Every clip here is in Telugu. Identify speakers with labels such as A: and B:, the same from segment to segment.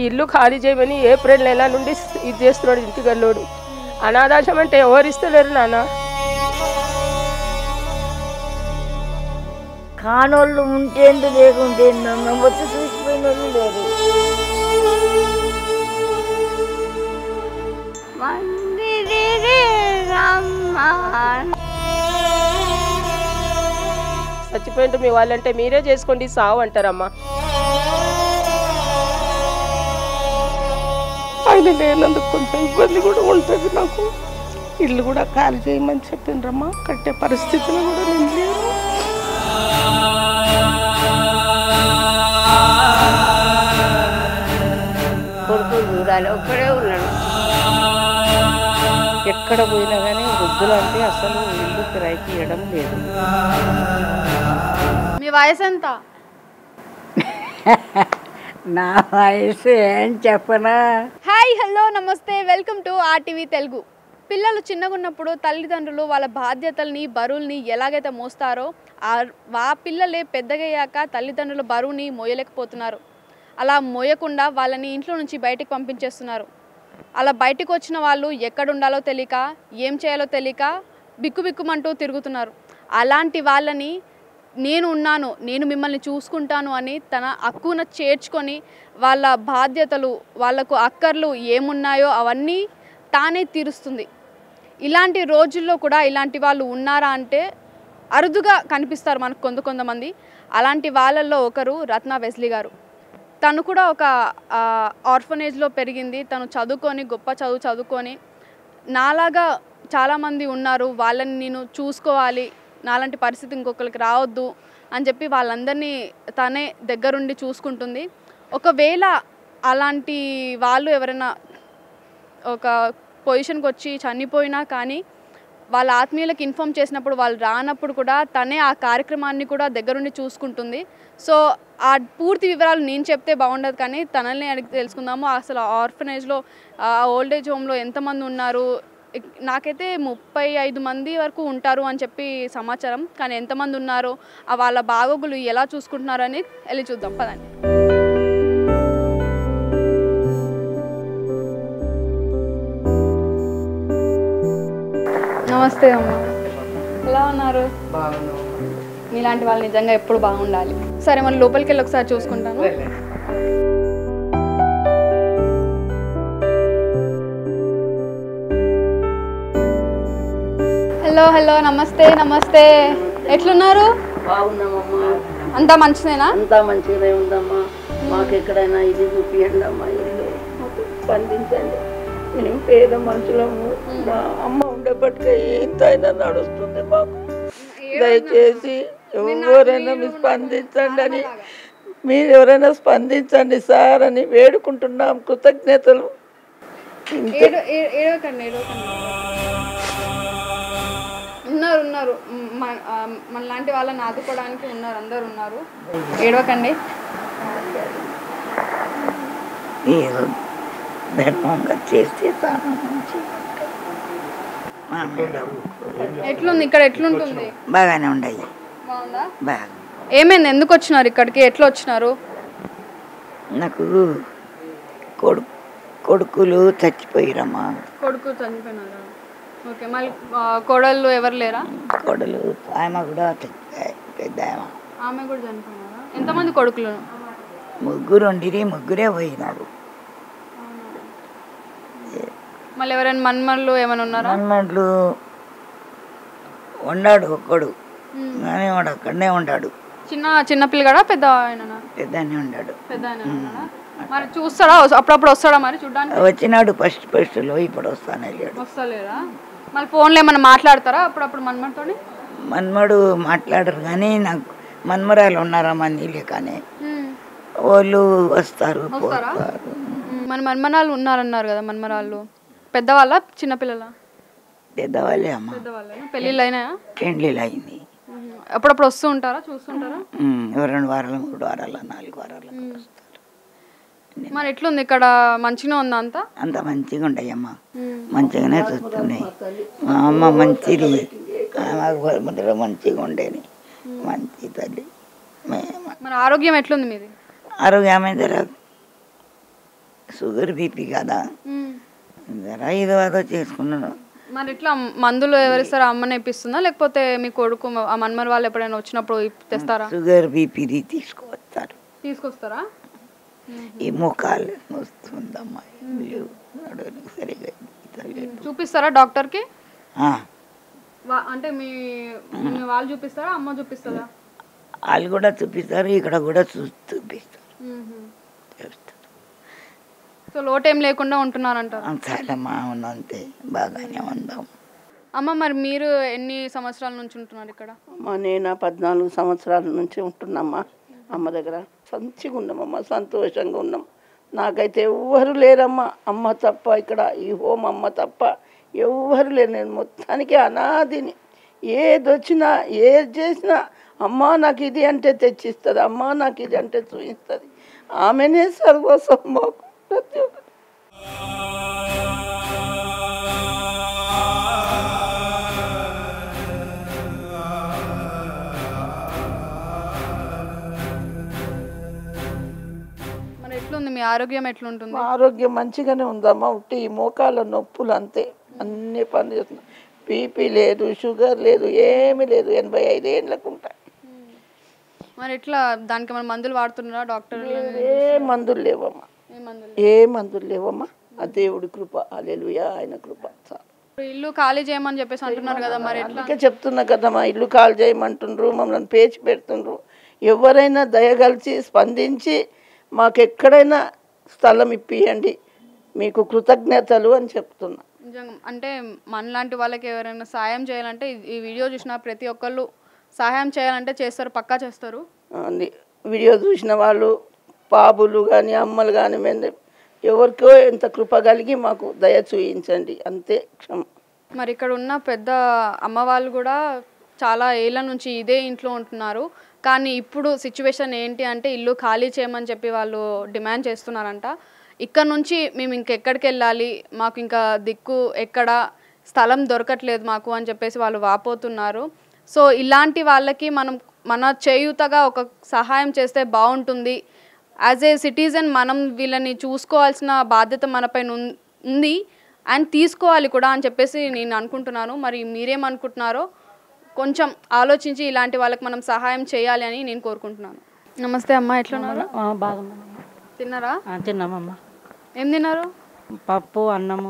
A: ఇల్లు ఖాళీ చేయమని ఏప్రిల్ నెల నుండి ఇది చేస్తున్నాడు ఇంటి గల్లోడు అనాథాశం అంటే ఎవరు ఇస్తలేరు నాన్న
B: కానోళ్ళు ఉంటేందు లేకుంటే నన్ను వచ్చి చూసిపోయిన వాళ్ళు లేరు
A: చచ్చిపోయింటే మీ వాళ్ళంటే మీరే చేసుకోండి సావు అంటారమ్మా ఆయన లేనందుకు కొంచెం ఇబ్బంది కూడా ఉంటుంది నాకు ఇల్లు కూడా ఖాళీ చేయమని చెప్పిండ్రమ్మా కట్టే పరిస్థితిలో కూడా నేను లేను
B: కొడుకు చూడాలి ఒక్కడే ఉన్నాడు
A: ఎక్కడ పోయినా కానీ వృద్ధులు అంటే అసలు ఇల్లు కిరాయికి ఇవ్వడం లేదు
C: మీ వయసు ఎంత
B: నా వయసు ఏం చెప్పనా
C: హాయ్ హలో నమస్తే వెల్కమ్ టు ఆర్టీవీ తెలుగు పిల్లలు చిన్నగా ఉన్నప్పుడు తల్లిదండ్రులు వాళ్ళ బాధ్యతల్ని బరువుల్ని ఎలాగైతే మోస్తారో ఆ ఆ పిల్లలే పెద్దగయ్యాక తల్లిదండ్రుల బరువుని మోయలేకపోతున్నారు అలా మోయకుండా వాళ్ళని ఇంట్లో నుంచి బయటికి పంపించేస్తున్నారు అలా బయటకు వచ్చిన వాళ్ళు ఎక్కడ ఉండాలో తెలియక ఏం చేయాలో తెలియక బిక్కుబిక్కుమంటూ తిరుగుతున్నారు అలాంటి వాళ్ళని నేను ఉన్నాను నేను మిమ్మల్ని చూసుకుంటాను అని తన హక్కున చేర్చుకొని వాళ్ళ బాధ్యతలు వాళ్ళకు అక్కర్లు ఏమున్నాయో అవన్నీ తానే తీరుస్తుంది ఇలాంటి రోజుల్లో కూడా ఇలాంటి వాళ్ళు ఉన్నారా అంటే అరుదుగా కనిపిస్తారు మనకు కొంత కొంతమంది అలాంటి వాళ్ళల్లో ఒకరు రత్న వెస్లీ గారు తను కూడా ఒక ఆర్ఫనేజ్లో పెరిగింది తను చదువుకొని గొప్ప చదువు చదువుకొని నాలాగా చాలామంది ఉన్నారు వాళ్ళని నేను చూసుకోవాలి నాలాంటి పరిస్థితి ఇంకొకరికి రావద్దు అని చెప్పి వాళ్ళందరినీ తనే దగ్గరుండి చూసుకుంటుంది ఒకవేళ అలాంటి వాళ్ళు ఎవరైనా ఒక పొజిషన్కి వచ్చి చనిపోయినా కానీ వాళ్ళ ఆత్మీయులకు ఇన్ఫామ్ చేసినప్పుడు వాళ్ళు రానప్పుడు కూడా తనే ఆ కార్యక్రమాన్ని కూడా దగ్గరుండి చూసుకుంటుంది సో ఆ పూర్తి వివరాలు నేను చెప్తే బాగుండదు కానీ తనని అడిగి తెలుసుకుందాము అసలు ఆర్ఫనేజ్లో ఆ ఓల్డ్ ఏజ్ హోమ్లో ఎంతమంది ఉన్నారు ఇక్- నాకైతే ముప్పై ఐదు మంది వరకు ఉంటారు అని చెప్పి సమాచారం కానీ ఎంతమంది ఉన్నారు ఆ వాళ్ళ బాగోగులు ఎలా చూసుకుంటున్నారు అని వెళ్ళి చూద్దాం పదండి నమస్తే అమ్మ ఎలా ఉన్నారు మీలాంటి వాళ్ళు నిజంగా ఎప్పుడు బాగుండాలి సరే మన లోపలికి వెళ్ళి ఒకసారి చూసుకుంటాను హలో హలో నమస్తే నమస్తే ఎట్లున్నారు
B: బాగున్నామమ్మా
C: అంతా మంచిదేనా
B: అంతా మంచిగానే ఉందమ్మా మాకు ఎక్కడైనా ఇది చూపియండి అమ్మా ఇల్లు మాకు స్పందించండి మేము పేద మనుషులము మా అమ్మ ఉండేప్పటికే ఇంతైనా నడుస్తుంది మాకు దయచేసి ఎవరైనా మీరు స్పందించండి అని మీరు ఎవరైనా స్పందించండి సార్ అని వేడుకుంటున్నాం కృతజ్ఞతలు
C: ఏడు ఏ- ఏడవకండి ఏడవకండి ఉన్నారు ఉన్నారు మ్, మన ఆ, మనలాంటి వాళ్ళని ఆదుకోవడానికి ఉన్నారు అందరు ఉన్నారు ఏడవకండి
B: మీరు ధర్మంగా చేస్తే చాలా మంచి
C: ఎట్లుంది ఇక్కడ ఎట్లుంటుంది
B: బాగానే ఉండయి
C: బాగుందా
B: బాగా
C: ఏమైంది ఎందుకు వచ్చినారు ఇక్కడికి ఎట్లా వచ్చినారు
B: నాకు కొడుకు కొడుకులు చచ్చిపోయిరమ్మా
C: కొడుకు చనిపోయినారా ఓకే మళ్ళీ ఆ, కోడళ్ళు ఎవరు లేరా
B: కొడలు ఆమె కూడా చచ్చిపోయాయి పెద్ద ఆమె
C: ఆమె కూడా చనిపోయినారా ఎంతమంది కొడుకులు
B: ముగ్గురు ఉండిరి ముగ్గురే పోయినారు
C: మళ్ళీ ఎవరైనా మన్మళ్ళు ఏమైనా ఉన్నారా
B: మన్మడ్లు ఉన్నాడు ఒక్కడు కానీ వాడు అక్కడనే ఉన్నాడు
C: చిన్న చిన్న పిల్లగాడా పెద్ద ఆయననా
B: పెద్దనే ఉన్నాడు
C: పెద్ద ఆయన ఉన్నాడా? మరి చూస్తాడా అప్పుడప్పుడు వస్తాడా మరి చూడడానికి
B: వచ్చినాడు ఫస్ట్ ఫస్ట్లో ఇప్పుడు వస్తానే లేడు
C: వస్తలేరా మళ్ళీ ఫోన్లో ఏమైనా మాట్లాడతారా అప్పుడప్పుడు మన్మడితోని
B: మన్మడు మాట్లాడరు కానీ నాకు మన్మరాలు ఉన్నారమ్మా నీళ్ళే కానీ వాళ్ళు వస్తారు పోతారు
C: మన మన్మనాలు ఉన్నారన్నారు కదా మన్మరాళ్ళు పెద్దవాళ్ళ చిన్నపిల్లల
B: పెద్దవాళ్ళే అమ్మ
C: పెద్దవాళ్ళేనా పెళ్ళిళ్ళు అయినాయా
B: పెండ్లీలు అయింది
C: అప్పుడప్పుడు వస్తూ ఉంటారా చూస్తుంటారా
B: ఉమ్, ఓ రెండు వారాలు మూడు వారాలు నాలుగు వారాలు వస్తారు
C: మరి ఎట్లుంది ఇక్కడ మంచిగా ఉందా అంతా
B: అంత మంచిగా ఉండయమ్మ మంచిగానే చూస్తున్నాయి మా అమ్మ మంచిది ఆమె ముందర మంచిగా ఉండేది మంచి తల్లి మేము
C: మరి ఆరోగ్యం ఎట్లుంది మీది
B: ఆరోగ్యం జర
D: షుగర్ బీపీ కదా
C: మ్మ్.
D: జర ఏదో అదో చేసుకున్నాను
C: మరి ఇట్లా మందులు ఎవరిస్తారో అమ్మనే ఇప్పిస్తుందా లేకపోతే మీ కొడుకు ఆ మన్మర్ వాళ్ళు ఎప్పుడైనా వచ్చినప్పుడు ఇప్- తెస్తారా
D: షుగర్ బీపీది తీసుకువస్తారు
C: తీసుకొస్తారా
D: ఈ ముఖాలు వస్తుందమ్మా ఇల్లు నడుము సరిగా ఇతలేదు.
C: చూపిస్తారా డాక్టర్కి
D: ఆ,
C: వా- అంటే మీ మీ వాళ్ళు చూపిస్తారా అమ్మ చూపిస్తుందా
D: వాళ్ళు కూడా చూపిస్తారు ఇక్కడ కూడా చూ చూపిస్తారు చేస్తారు
C: సో లోటు ఏం లేకుండా ఉంటున్నారంటారు
D: చాలమ్మా అవునంతే బాగానే ఉందాం
C: అమ్మ మరి మీరు ఎన్ని సంవత్సరాల నుంచి ఉంటున్నారు ఇక్కడ
B: అమ్మ నేను పద్నాలుగు సంవత్సరాల నుంచి ఉంటున్నామ్మా అమ్మ దగ్గర మంచిగా ఉన్నామమ్మా సంతోషంగా ఉన్నాం నాకైతే ఎవ్వరు లేరమ్మా అమ్మ తప్ప ఇక్కడ ఈ హోమ్ అమ్మ తప్ప ఎవ్వరు లేరు నేను మొత్తానికి అనాదిని ఏది వచ్చినా ఏది చేసినా అమ్మ నాకు ఇది అంటే తెచ్చిస్తుంది అమ్మ నాకు ఇది అంటే చూపిస్తుంది ఆమెనే సర్వస్వం మాకు ప్రతి ఒక్కటి
C: మరి ఎట్లుంది మీ ఆరోగ్యం ఎట్లుంటుంది
B: మా ఆరోగ్యం మంచిగానే ఉందమ్మా ఉట్టి ఈ మోకాళ్ళ నొప్పులు అంతే అన్ని పని చేస్తున్నాం బీపీ లేదు షుగర్ లేదు ఏమీ లేదు ఎనభై ఐదు ఏళ్ళకు ఉంటాయి
C: మరి ఎట్లా దానికి మన మందులు వాడుతున్నారా డాక్టర్
B: ఏ మందులు లేవమ్మా
C: ఏ మందులు
B: ఏ మందులు లేవమ్మా ఆ దేవుడి కృప అలెలుయా ఆయన కృప చాలు
C: ఇప్పుడు ఇల్లు ఖాళీ చేయమని చెప్పేసి అంటున్నారు కదా మరి ఎట్లా
B: అందుకే చెప్తున్నా కదమ్మా ఇల్లు కాల్ చేయమంటుండ్రు మమ్మల్ని పేచి పెడుతుండ్రు ఎవరైనా దయగలిచి స్పందించి మాకు ఎక్కడైనా స్థలం ఇప్పియండి మీకు కృతజ్ఞతలు అని చెప్తున్నా
C: నిజంగా అంటే మనలాంటి వాళ్ళకి ఎవరైనా సాయం చేయాలంటే ఈ- ఈ వీడియో చూసిన ప్రతి ఒక్కళ్ళు సహాయం చేయాలంటే చేస్తారు పక్కా చేస్తారు
B: అది వీడియో చూసిన వాళ్ళు పాపులు కానీ అమ్మలు కానీ మేము ఎవరికో ఎంత కృప కలిగి మాకు దయ చూయించండి అంతే క్షమ
C: మరి ఇక్కడ ఉన్న పెద్ద అమ్మ వాళ్ళు కూడా చాలా ఏళ్ళ నుంచి ఇదే ఇంట్లో ఉంటున్నారు కానీ ఇప్పుడు సిచ్యువేషన్ ఏంటి అంటే ఇల్లు ఖాళీ చేయమని చెప్పి వాళ్ళు డిమాండ్ చేస్తున్నారంట ఇక్కడ నుంచి మేము ఇంకెక్కడికి వెళ్ళాలి మాకు ఇంకా దిక్కు ఎక్కడ స్థలం దొరకట్లేదు మాకు అని చెప్పేసి వాళ్ళు వాపోతున్నారు సో ఇలాంటి వాళ్ళకి మనం మన చేయూతగా ఒక సహాయం చేస్తే బాగుంటుంది యాజ్ ఏ సిటిజన్ మనం వీళ్ళని చూసుకోవాల్సిన బాధ్యత మనపైన ఉన్- ఉంది అండ్ తీసుకోవాలి కూడా అని చెప్పేసి నేను అనుకుంటున్నాను మరి మీరేమనుకుంటున్నారో కొంచెం ఆలోచించి ఇలాంటి వాళ్ళకి మనం సహాయం చేయాలి అని నేను కోరుకుంటున్నాను నమస్తే అమ్మ ఎట్లున్నారు
E: బాగున్నామమ్మా
C: తిన్నారా
E: తిన్నామమ్మా
C: ఏం తిన్నారు
E: పప్పు అన్నము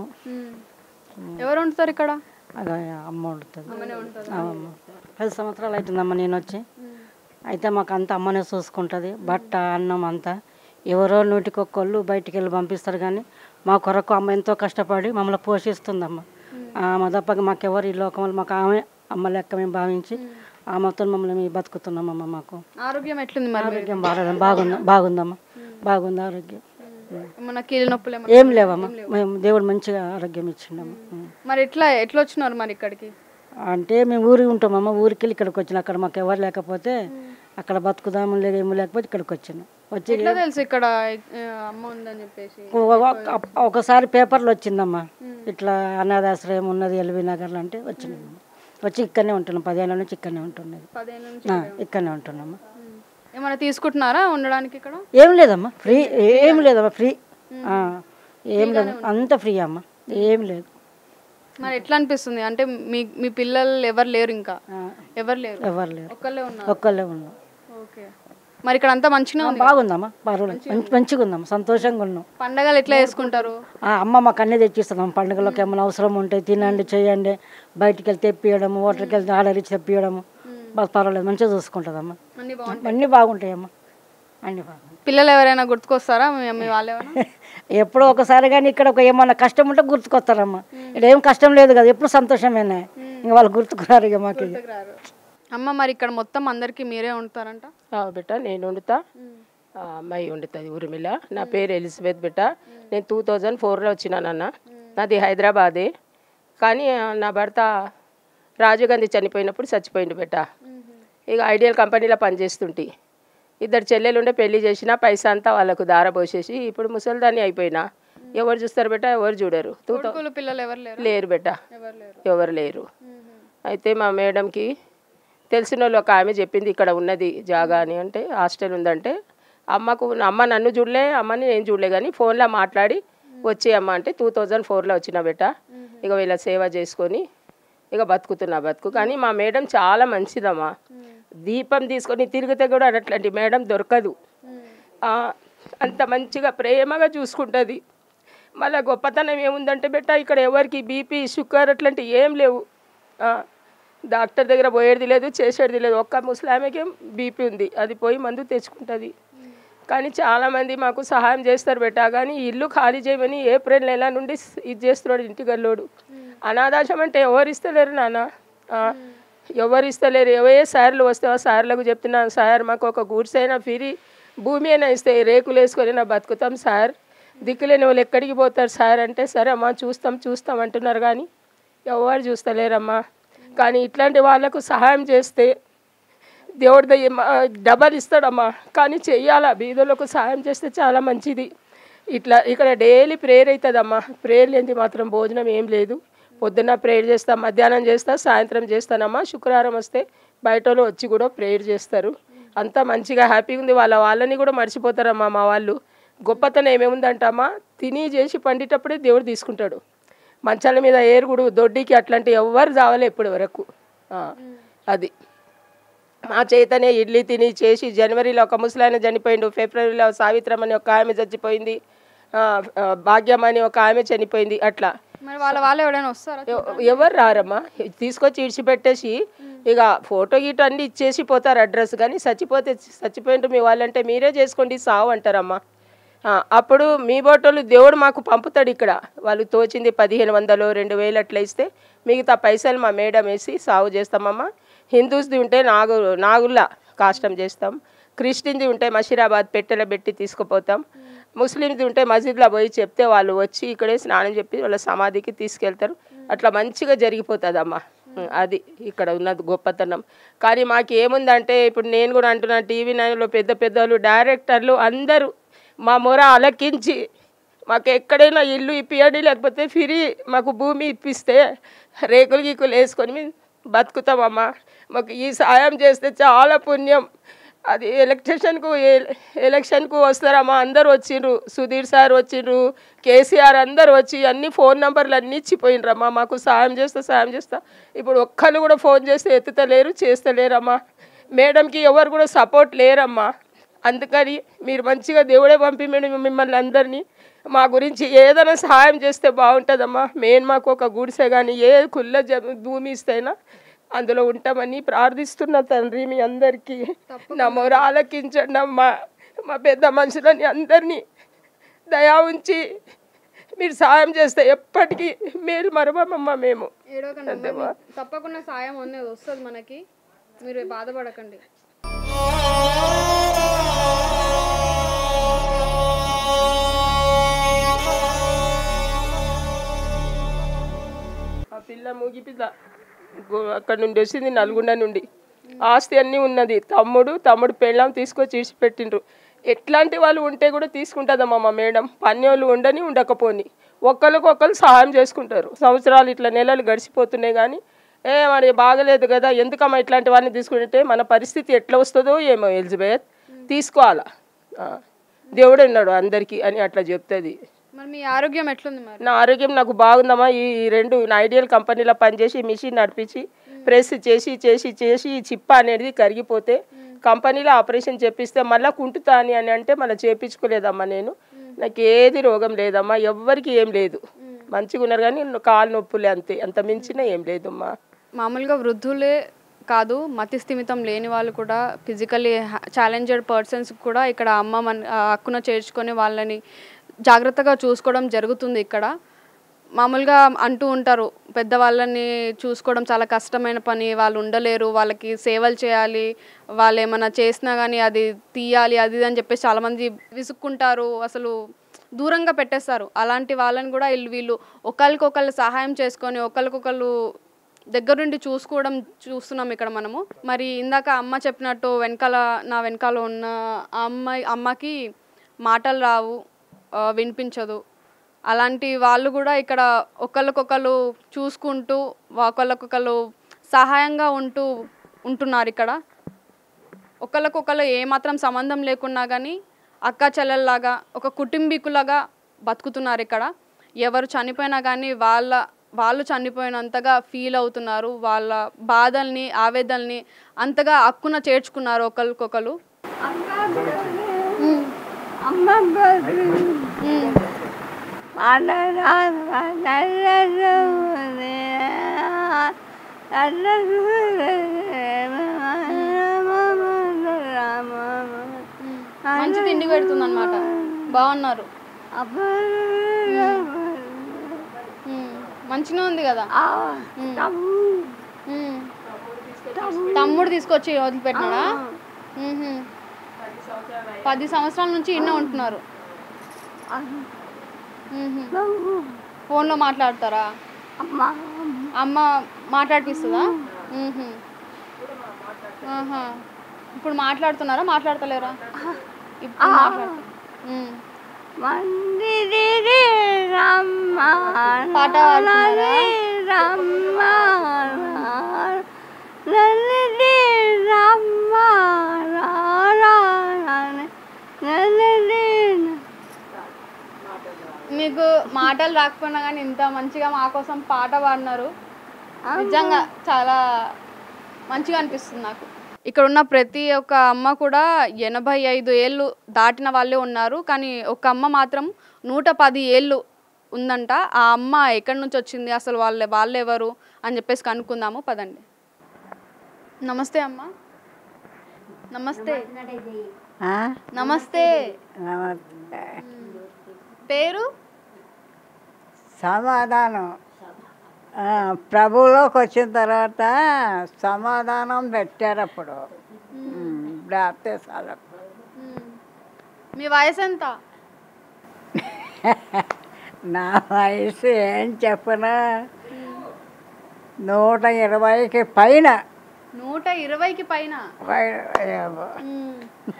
C: మ్మ్. ఎవరు వండుతారు ఇక్కడ
E: అదే అమ్మ వండుతుంది
C: అమ్మనే వండుతారా?
E: అమ్మ పది సంవత్సరాలు అవుతుందమ్మా నేను వచ్చి అయితే మాకు అంతా అమ్మనే చూసుకుంటుంది బట్ట అన్నం అంతా ఎవరో నూటికొక్కళ్ళు బయటికి వెళ్ళి పంపిస్తారు కానీ మా కొరకు అమ్మ ఎంతో కష్టపడి మమ్మల్ని పోషిస్తుందమ్మ ఆమె తప్పక మాకెవరు ఈ లోకంలో మాకు ఆమె అమ్మ లెక్క మేము భావించి ఆమెతో మమ్మల్ని మేము బతుకుతున్నామమ్మ మాకు
C: ఆరోగ్యం ఎట్లుంది మరి మీరు?
E: ఆరోగ్యం బాగా బాగుంది బాగుందమ్మా బాగుంది ఆరోగ్యం
C: ఏమన్నా కీళ్ళ నొప్పులు ఏమన్నా
E: ఏం లేవమ్మా మేము దేవుడు మంచిగా ఆరోగ్యం ఇచ్చిండమ్మా ఉం.
C: మరి ఎట్లా ఎట్లా వచ్చినారు మరి ఇక్కడికి
E: అంటే మేము ఊరికి ఉంటామమ్మ ఊరికి వెళ్ళి ఇక్కడికి వచ్చిన అక్కడ మాకు ఎవరు లేకపోతే అక్కడ బతుకుదాము లేదు ఏమి లేకపోతే ఇక్కడికి వచ్చిన వచ్చి
C: ఎట్లా తెలుసు ఇక్కడ ఆ, అమ్మ ఉందని చెప్పేసి
E: ఒక- ఒక- ఒకసారి పేపర్లో వచ్చిందమ్మా ఇట్లా అనాథాశ్రయం ఉన్నది ఎల్బీ నగర్లో అంటే వచ్చిందమ్మా వచ్చి ఇక్కడనే ఉంటున్నాం పదిహేను నుంచి ఇక్కడనే ఉంటున్నది
C: పదేళ్ళ నుంచి
E: ఆ, ఇక్కడనే ఉంటున్నామా
C: మ్మ్. ఏమైనా తీసుకుంటున్నారా ఉండడానికి ఇక్కడ
E: ఏం లేదమ్మా ఫ్రీ ఏం లేదమ్మా ఫ్రీ ఆ, ఏం లేదు అంత ఫ్రీ అమ్మా ఏం లేదు
C: మరి ఎట్లా అనిపిస్తుంది అంటే మీ మీ పిల్లలు ఎవరు లేరు ఇంకా ఎవరు లేరు
E: ఎవరు లేరు
C: ఒక్కళ్ళే ఉన్నారు
E: ఒక్కళ్ళే ఉన్నాం
C: ఓకే మరి ఇక్కడ అంతా మంచిగా ఉంది
E: బాగుందమ్మా పర్వాలేదు మంచి- మంచిగా ఉందమ్మా సంతోషంగా ఉన్నాం
C: పండగలు ఎట్లా చేసుకుంటారు
E: ఆ అమ్మ మాకు అన్నీ తెచ్చిస్తాం పండుగలోకి ఏమైనా అవసరం ఉంటే తినండి చేయండి బయటికి వెళ్ళి తెప్పియడము హోటల్కి వెళ్తే ఆర్డర్ ఇచ్చి తెప్పియడము బాగా పర్వాలేదు మంచిగా చూసుకుంటుందమ్మా
C: అన్ని బాగుంటాయి
E: అన్నీ బాగుంటాయమ్మా అన్నీ బాగుంటాయి
C: పిల్లలు ఎవరైనా గుర్తుకొస్తారా మీ మీ వాళ్ళు ఎవరైనా
E: ఎప్పుడో ఒకసారి కానీ ఇక్కడ ఒక ఏమన్నా కష్టం ఉంటే గుర్తుకొస్తారమ్మా ఇక్కడ ఏం కష్టం లేదు కదా ఎప్పుడు సంతోషమేనా ఇంకా వాళ్ళు గుర్తుకురారు ఇక మాకు ఇక.
C: అమ్మ మరి ఇక్కడ మొత్తం అందరికి మీరే ఉంటారంట
F: ఆ, బిడ్డ నేను వండుతా ఆ అమ్మాయి వండుతుంది ఊరిమిల నా పేరు ఎలిజబెత్ బిడ్డ నేను టూ థౌజండ్ ఫోర్లో వచ్చినానన్న నాది హైదరాబాదే కానీ ఆ, నా భర్త రాజీవ్ గాంధీ చనిపోయినప్పుడు చచ్చిపోయిండు బిడ్డ ఇక ఐడియల్ కంపెనీలో పనిచేస్తుంటే ఇద్దరు చెల్లెలు ఉండే పెళ్లి చేసిన పైసా అంతా వాళ్ళకు దారపోసేసి ఇప్పుడు ముసలిదాన్ని అయిపోయినా ఎవరు చూస్తారు బిడ్డ ఎవరు చూడరు టూ థౌ
C: కొడుకులు పిల్లలు ఎవరు లేరు
F: లేరు బిడ్డ
C: ఎవరు లేరు
F: ఎవరు లేరు అయితే మా మేడంకి తెలిసిన వాళ్ళు ఒక ఆమె చెప్పింది ఇక్కడ ఉన్నది జాగా అని అంటే హాస్టల్ ఉందంటే అమ్మకు అమ్మ నన్ను చూడలే అమ్మని నేను చూడలే కానీ ఫోన్లో మాట్లాడి వచ్చి అమ్మ అంటే టూ థౌజండ్ ఫోర్లో వచ్చిన బెట్ట ఇక వీళ్ళ సేవ చేసుకొని ఇక బతుకుతున్నా బతుకు కానీ మా మేడం చాలా మంచిదమ్మా దీపం తీసుకొని తిరిగితే కూడా అట్లాంటి మేడం దొరకదు ఆ, అంత మంచిగా ప్రేమగా చూసుకుంటుంది మళ్ళీ గొప్పతనం ఏముందంటే బెట్ట ఇక్కడ ఎవరికి బీపీ షుగర్ అట్లాంటివి ఏం లేవు ఆ, డాక్టర్ దగ్గర పోయేది లేదు చేసేది లేదు ఒక్క ముసలామెకి బీపీ ఉంది అది పోయి మందు తెచ్చుకుంటుంది కానీ చాలామంది మాకు సహాయం చేస్తారు బెట్ట కానీ ఇల్లు ఖాళీ చేయమని ఏప్రిల్ నెల నుండి స్- ఇది చేస్తున్నాడు ఇంటి గల్లోడు అనాథాశ్రమం అంటే ఎవరు ఇస్తలేరు నాన్న ఆ, ఎవరు ఇస్తలేరు ఏ సార్లు వస్తే ఆ సార్లకు చెప్తున్నాను సార్ మాకు ఒక గూడ్స్ అయినా ఫ్రీ భూమి అయినా ఇస్తే రేకులు వేసుకొని నా బతుకుతాం సార్ దిక్కులేని వాళ్ళు ఎక్కడికి పోతారు సార్ అంటే సరే అమ్మా చూస్తాం చూస్తాం అంటున్నారు కానీ ఎవరు చూస్తలేరమ్మా కానీ ఇట్లాంటి వాళ్ళకు సహాయం చేస్తే దేవుడి దయ డబల్ ఇస్తాడమ్మా కానీ చెయ్యాలా బీదలకు సహాయం చేస్తే చాలా మంచిది ఇట్లా ఇక్కడ డైలీ ప్రేయర్ అవుతుందమ్మా ప్రేయర్ లేనిది మాత్రం భోజనం ఏం లేదు పొద్దున్న ప్రేయర్ చేస్తా మధ్యాహ్నం చేస్తా సాయంత్రం చేస్తానమ్మా శుక్రవారం వస్తే బయట వాళ్ళు వచ్చి కూడా ప్రేయర్ చేస్తారు అంతా మంచిగా హ్యాపీగా ఉంది వాళ్ళ వాళ్ళని కూడా మర్చిపోతారమ్మా మా వాళ్ళు గొప్పతనం ఏమేముందంటమ్మా తిని చేసి పండేటప్పుడే దేవుడు తీసుకుంటాడు మంచాల మీద ఏరుగుడు దొడ్డికి అట్లాంటి ఎవ్వరు చావలే ఇప్పటి వరకు ఆ, అది మా చేతనే ఇడ్లీ తిని చేసి జనవరిలో ఒక ముసలాయన చనిపోయిండు ఫిబ్రవరిలో సావిత్రం అని ఒక ఆమె చచ్చిపోయింది ఆ, ఆ, భాగ్యం అని ఒక ఆమె చనిపోయింది అట్లా
C: మరి వాళ్ళ వాళ్ళు ఎవడైనా వస్తారా
F: ఎవ- ఎవరు రారమ్మా తీసుకొచ్చి ఇడిచిపెట్టేసి ఇక ఫోటో గీటో అన్ని ఇచ్చేసి పోతారు అడ్రస్ కానీ చచ్చిపోతే చచ్చిపోయిండ్రు మీ వాళ్ళంటే మీరే చేసుకోండి సావు అంటారమ్మా ఆ, అప్పుడు మీ బోటోళ్ళు దేవుడు మాకు పంపుతాడు ఇక్కడ వాళ్ళు తోచింది పదిహేను వందలు రెండు వేలు అట్లా ఇస్తే మిగతా పైసలు మా మేడం వేసి సాగు చేస్తామమ్మా హిందూస్ది ఉంటే నాగు నాగుల్లా కాష్టం చేస్తాం క్రిస్టిన్ది ఉంటే మషీరాబాద్ పెట్టెలో పెట్టి తీసుకుపోతాం ముస్లింది ఉంటే మసీద్లో పోయి చెప్తే వాళ్ళు వచ్చి ఇక్కడే స్నానం చెప్పి వాళ్ళ సమాధికి తీసుకెళ్తారు అట్లా మంచిగా జరిగిపోతుందమ్మా ఉం, అది ఇక్కడ ఉన్నది గొప్పతనం కానీ మాకు ఏముందంటే ఇప్పుడు నేను కూడా అంటున్నాను టీవీ నైన్లో పెద్ద పెద్ద వాళ్ళు డైరెక్టర్లు అందరూ మా మొర అలకించి మాకు ఎక్కడైనా ఇల్లు ఇప్పియండి లేకపోతే ఫ్రీ మాకు భూమి ఇప్పిస్తే రేకులు గీకులు వేసుకొని మేము బతుకుతామమ్మా మాకు ఈ సాయం చేస్తే చాలా పుణ్యం అది ఎలక్ట్రిషన్కు ఎలక్షన్కు వస్తారమ్మా అందరు వచ్చిండ్రు సుధీర్ సార్ వచ్చిండ్రు కేసీఆర్ అందరు వచ్చి అన్ని ఫోన్ నంబర్లు అన్నీ ఇచ్చిపోయినరమ్మా మాకు సాయం చేస్తా సాయం చేస్తా ఇప్పుడు ఒక్కళ్ళు కూడా ఫోన్ చేస్తే ఎత్తుతలేరు చేస్తలేరమ్మా మేడంకి ఎవరు కూడా సపోర్ట్ లేరమ్మా అందుకని మీరు మంచిగా దేవుడే పంపి మేడం మిమ్మల్ని అందరినీ మా గురించి ఏదైనా సహాయం చేస్తే బాగుంటుందమ్మా మెయిన్ మాకు ఒక గుడిసె కానీ ఏ కుల్ల జ భూమి ఇస్తేనా అందులో ఉంటామని ప్రార్థిస్తున్న తండ్రి మీ అందరికీ నా మొర ఆలకించండి అమ్మా మా పెద్ద మనుషులని అందరినీ దయా ఉంచి మీరు సాయం చేస్తే ఎప్పటికీ మీరు మరవమమ్మా మేము
C: ఏడవకండి అమ్మా. తప్పకుండా సాయం అనేది వస్తుంది మనకి మీరు బాధపడకండి
F: ఆ పిల్ల మూగి పిల్ల గో- అక్కడ నుండి వచ్చింది నల్గొండ నుండి ఆస్తి అన్నీ ఉన్నది తమ్ముడు తమ్ముడు పెళ్ళాం తీసుకొచ్చి ఇడిచిపెట్టిండ్రు ఎట్లాంటి వాళ్ళు ఉంటే కూడా తీసుకుంటుందమ్మా మా మేడం పన్నోళ్ళు ఉండని ఉండకపోని ఒకరికొకరు సహాయం చేసుకుంటారు సంవత్సరాలు ఇట్లా నెలలు గడిచిపోతున్నాయి కానీ ఏ మరి బాగలేదు కదా ఎందుకమ్మా ఇట్లాంటి వాళ్ళని తీసుకుంటే మన పరిస్థితి ఎట్లా వస్తుందో ఏమో ఎలిజబెత్ తీసుకోవాలా ఆ, దేవుడు ఉన్నాడు అందరికీ అని అట్లా చెప్తుంది
C: మరి మీ ఆరోగ్యం ఎట్లుంది మరి
F: నా ఆరోగ్యం నాకు బాగుందమ్మా ఈ ఈ రెండు నా ఐడియల్ కంపెనీలో పనిచేసి మిషన్ నడిపించి ప్రెస్ చేసి చేసి చేసి ఈ చిప్ప అనేది కరిగిపోతే కంపెనీలో ఆపరేషన్ చేపిస్తే మళ్ళీ కుంటుతా అని అని అంటే మళ్ళీ చేపించుకోలేదమ్మా నేను నాకు ఏది రోగం లేదమ్మా ఎవ్వరికి ఏం లేదు మంచిగా ఉన్నారు కానీ కాలు నొప్పులే అంతే అంత మించిన ఏం లేదమ్మా
C: మామూలుగా వృద్ధులే కాదు మతి స్థిమితం లేని వాళ్ళు కూడా ఫిజికల్లీ ఛాలెంజెడ్ పర్సన్స్ కూడా ఇక్కడ అమ్మ మన ఆ, హక్కున చేర్చుకొని వాళ్ళని జాగ్రత్తగా చూసుకోవడం జరుగుతుంది ఇక్కడ మామూలుగా అంటూ ఉంటారు పెద్దవాళ్ళని చూసుకోవడం చాలా కష్టమైన పని వాళ్ళు ఉండలేరు వాళ్ళకి సేవలు చేయాలి వాళ్ళు ఏమైనా చేసినా కానీ అది తీయాలి అది ఇది అని చెప్పేసి చాలామంది విసుక్కుంటారు అసలు దూరంగా పెట్టేస్తారు అలాంటి వాళ్ళని కూడా వీళ్ళు వీళ్ళు ఒకరికొకళ్ళు సహాయం చేసుకొని ఒకరికొకళ్ళు దగ్గర నుండి చూసుకోవడం చూస్తున్నాం ఇక్కడ మనము మరి ఇందాక అమ్మ చెప్పినట్టు వెనకాల నా వెనకాల ఉన్న ఆ అమ్మాయి అమ్మకి మాటలు రావు ఆ, వినిపించదు అలాంటి వాళ్ళు కూడా ఇక్కడ ఒకళ్ళకొకళ్ళు చూసుకుంటూ ఒకళ్ళకొకళ్ళు సహాయంగా ఉంటూ ఉంటున్నారు ఇక్కడ ఒకళ్ళకొకళ్ళు ఏమాత్రం సంబంధం లేకున్నా కానీ అక్క చెల్లెల్లాగా ఒక కుటుంబీకులాగా బతుకుతున్నారు ఇక్కడ ఎవరు చనిపోయినా కానీ వాళ్ళ వాళ్ళు చనిపోయినంతగా ఫీల్ అవుతున్నారు వాళ్ళ బాధల్ని ఆవేదనల్ని అంతగా అక్కున చేర్చుకున్నారు ఒకరికొకరు మంచి తిండి పెడుతుంది అనమాట బాగున్నారు ఉమ్, మంచిగా ఉంది కదా ఉమ్. ఉమ్. తమ్ముడు తీసుకొచ్చి వదిలిపెట్టినాడా ఉహు. పది సంవత్సరాల నుంచి ఇన్న ఉంటున్నారు ఉహు. ఫోన్లో మాట్లాడతారా అమ్మ మాట్లాడిపిస్తుందా ఉహు. ఆహా. ఇప్పుడు మాట్లాడుతున్నారా మాట్లాడతలేరా ఇప్పుడు మాట్లాడుతున్నారు ఉమ్. పాట పాడుతున్నారా మీకు మాటలు రాకపోయినా కానీ ఇంత మంచిగా మా కోసం పాట పాడినారు నిజంగా చాలా మంచిగా అనిపిస్తుంది నాకు ఇక్కడ ఉన్న ప్రతి ఒక్క అమ్మ కూడా ఎనభై ఐదు ఏళ్ళు దాటిన వాళ్ళే ఉన్నారు కానీ ఒక అమ్మ మాత్రం నూట పది ఏళ్ళు ఉందంట ఆ అమ్మ ఎక్కడి నుంచి వచ్చింది అసలు వాళ్ళే వాళ్ళు ఎవరు అని చెప్పేసి కనుక్కుందాము పదండి నమస్తే అమ్మ నమస్తే నమస్తే
G: నమస్తే
C: పేరు
G: సమాధానం ఆ, ప్రభువులోకి వచ్చిన తర్వాత సమాధానం పెట్టారు అప్పుడు బాప్తీసాలు
C: మ్మ్. మీ వయసు ఎంత
G: నా వయసు ఏం చెప్పనా నూట ఇరవైకి పైన
C: నూట ఇరవైకి పైన
G: పైన ఏమో.
C: మ్మ్.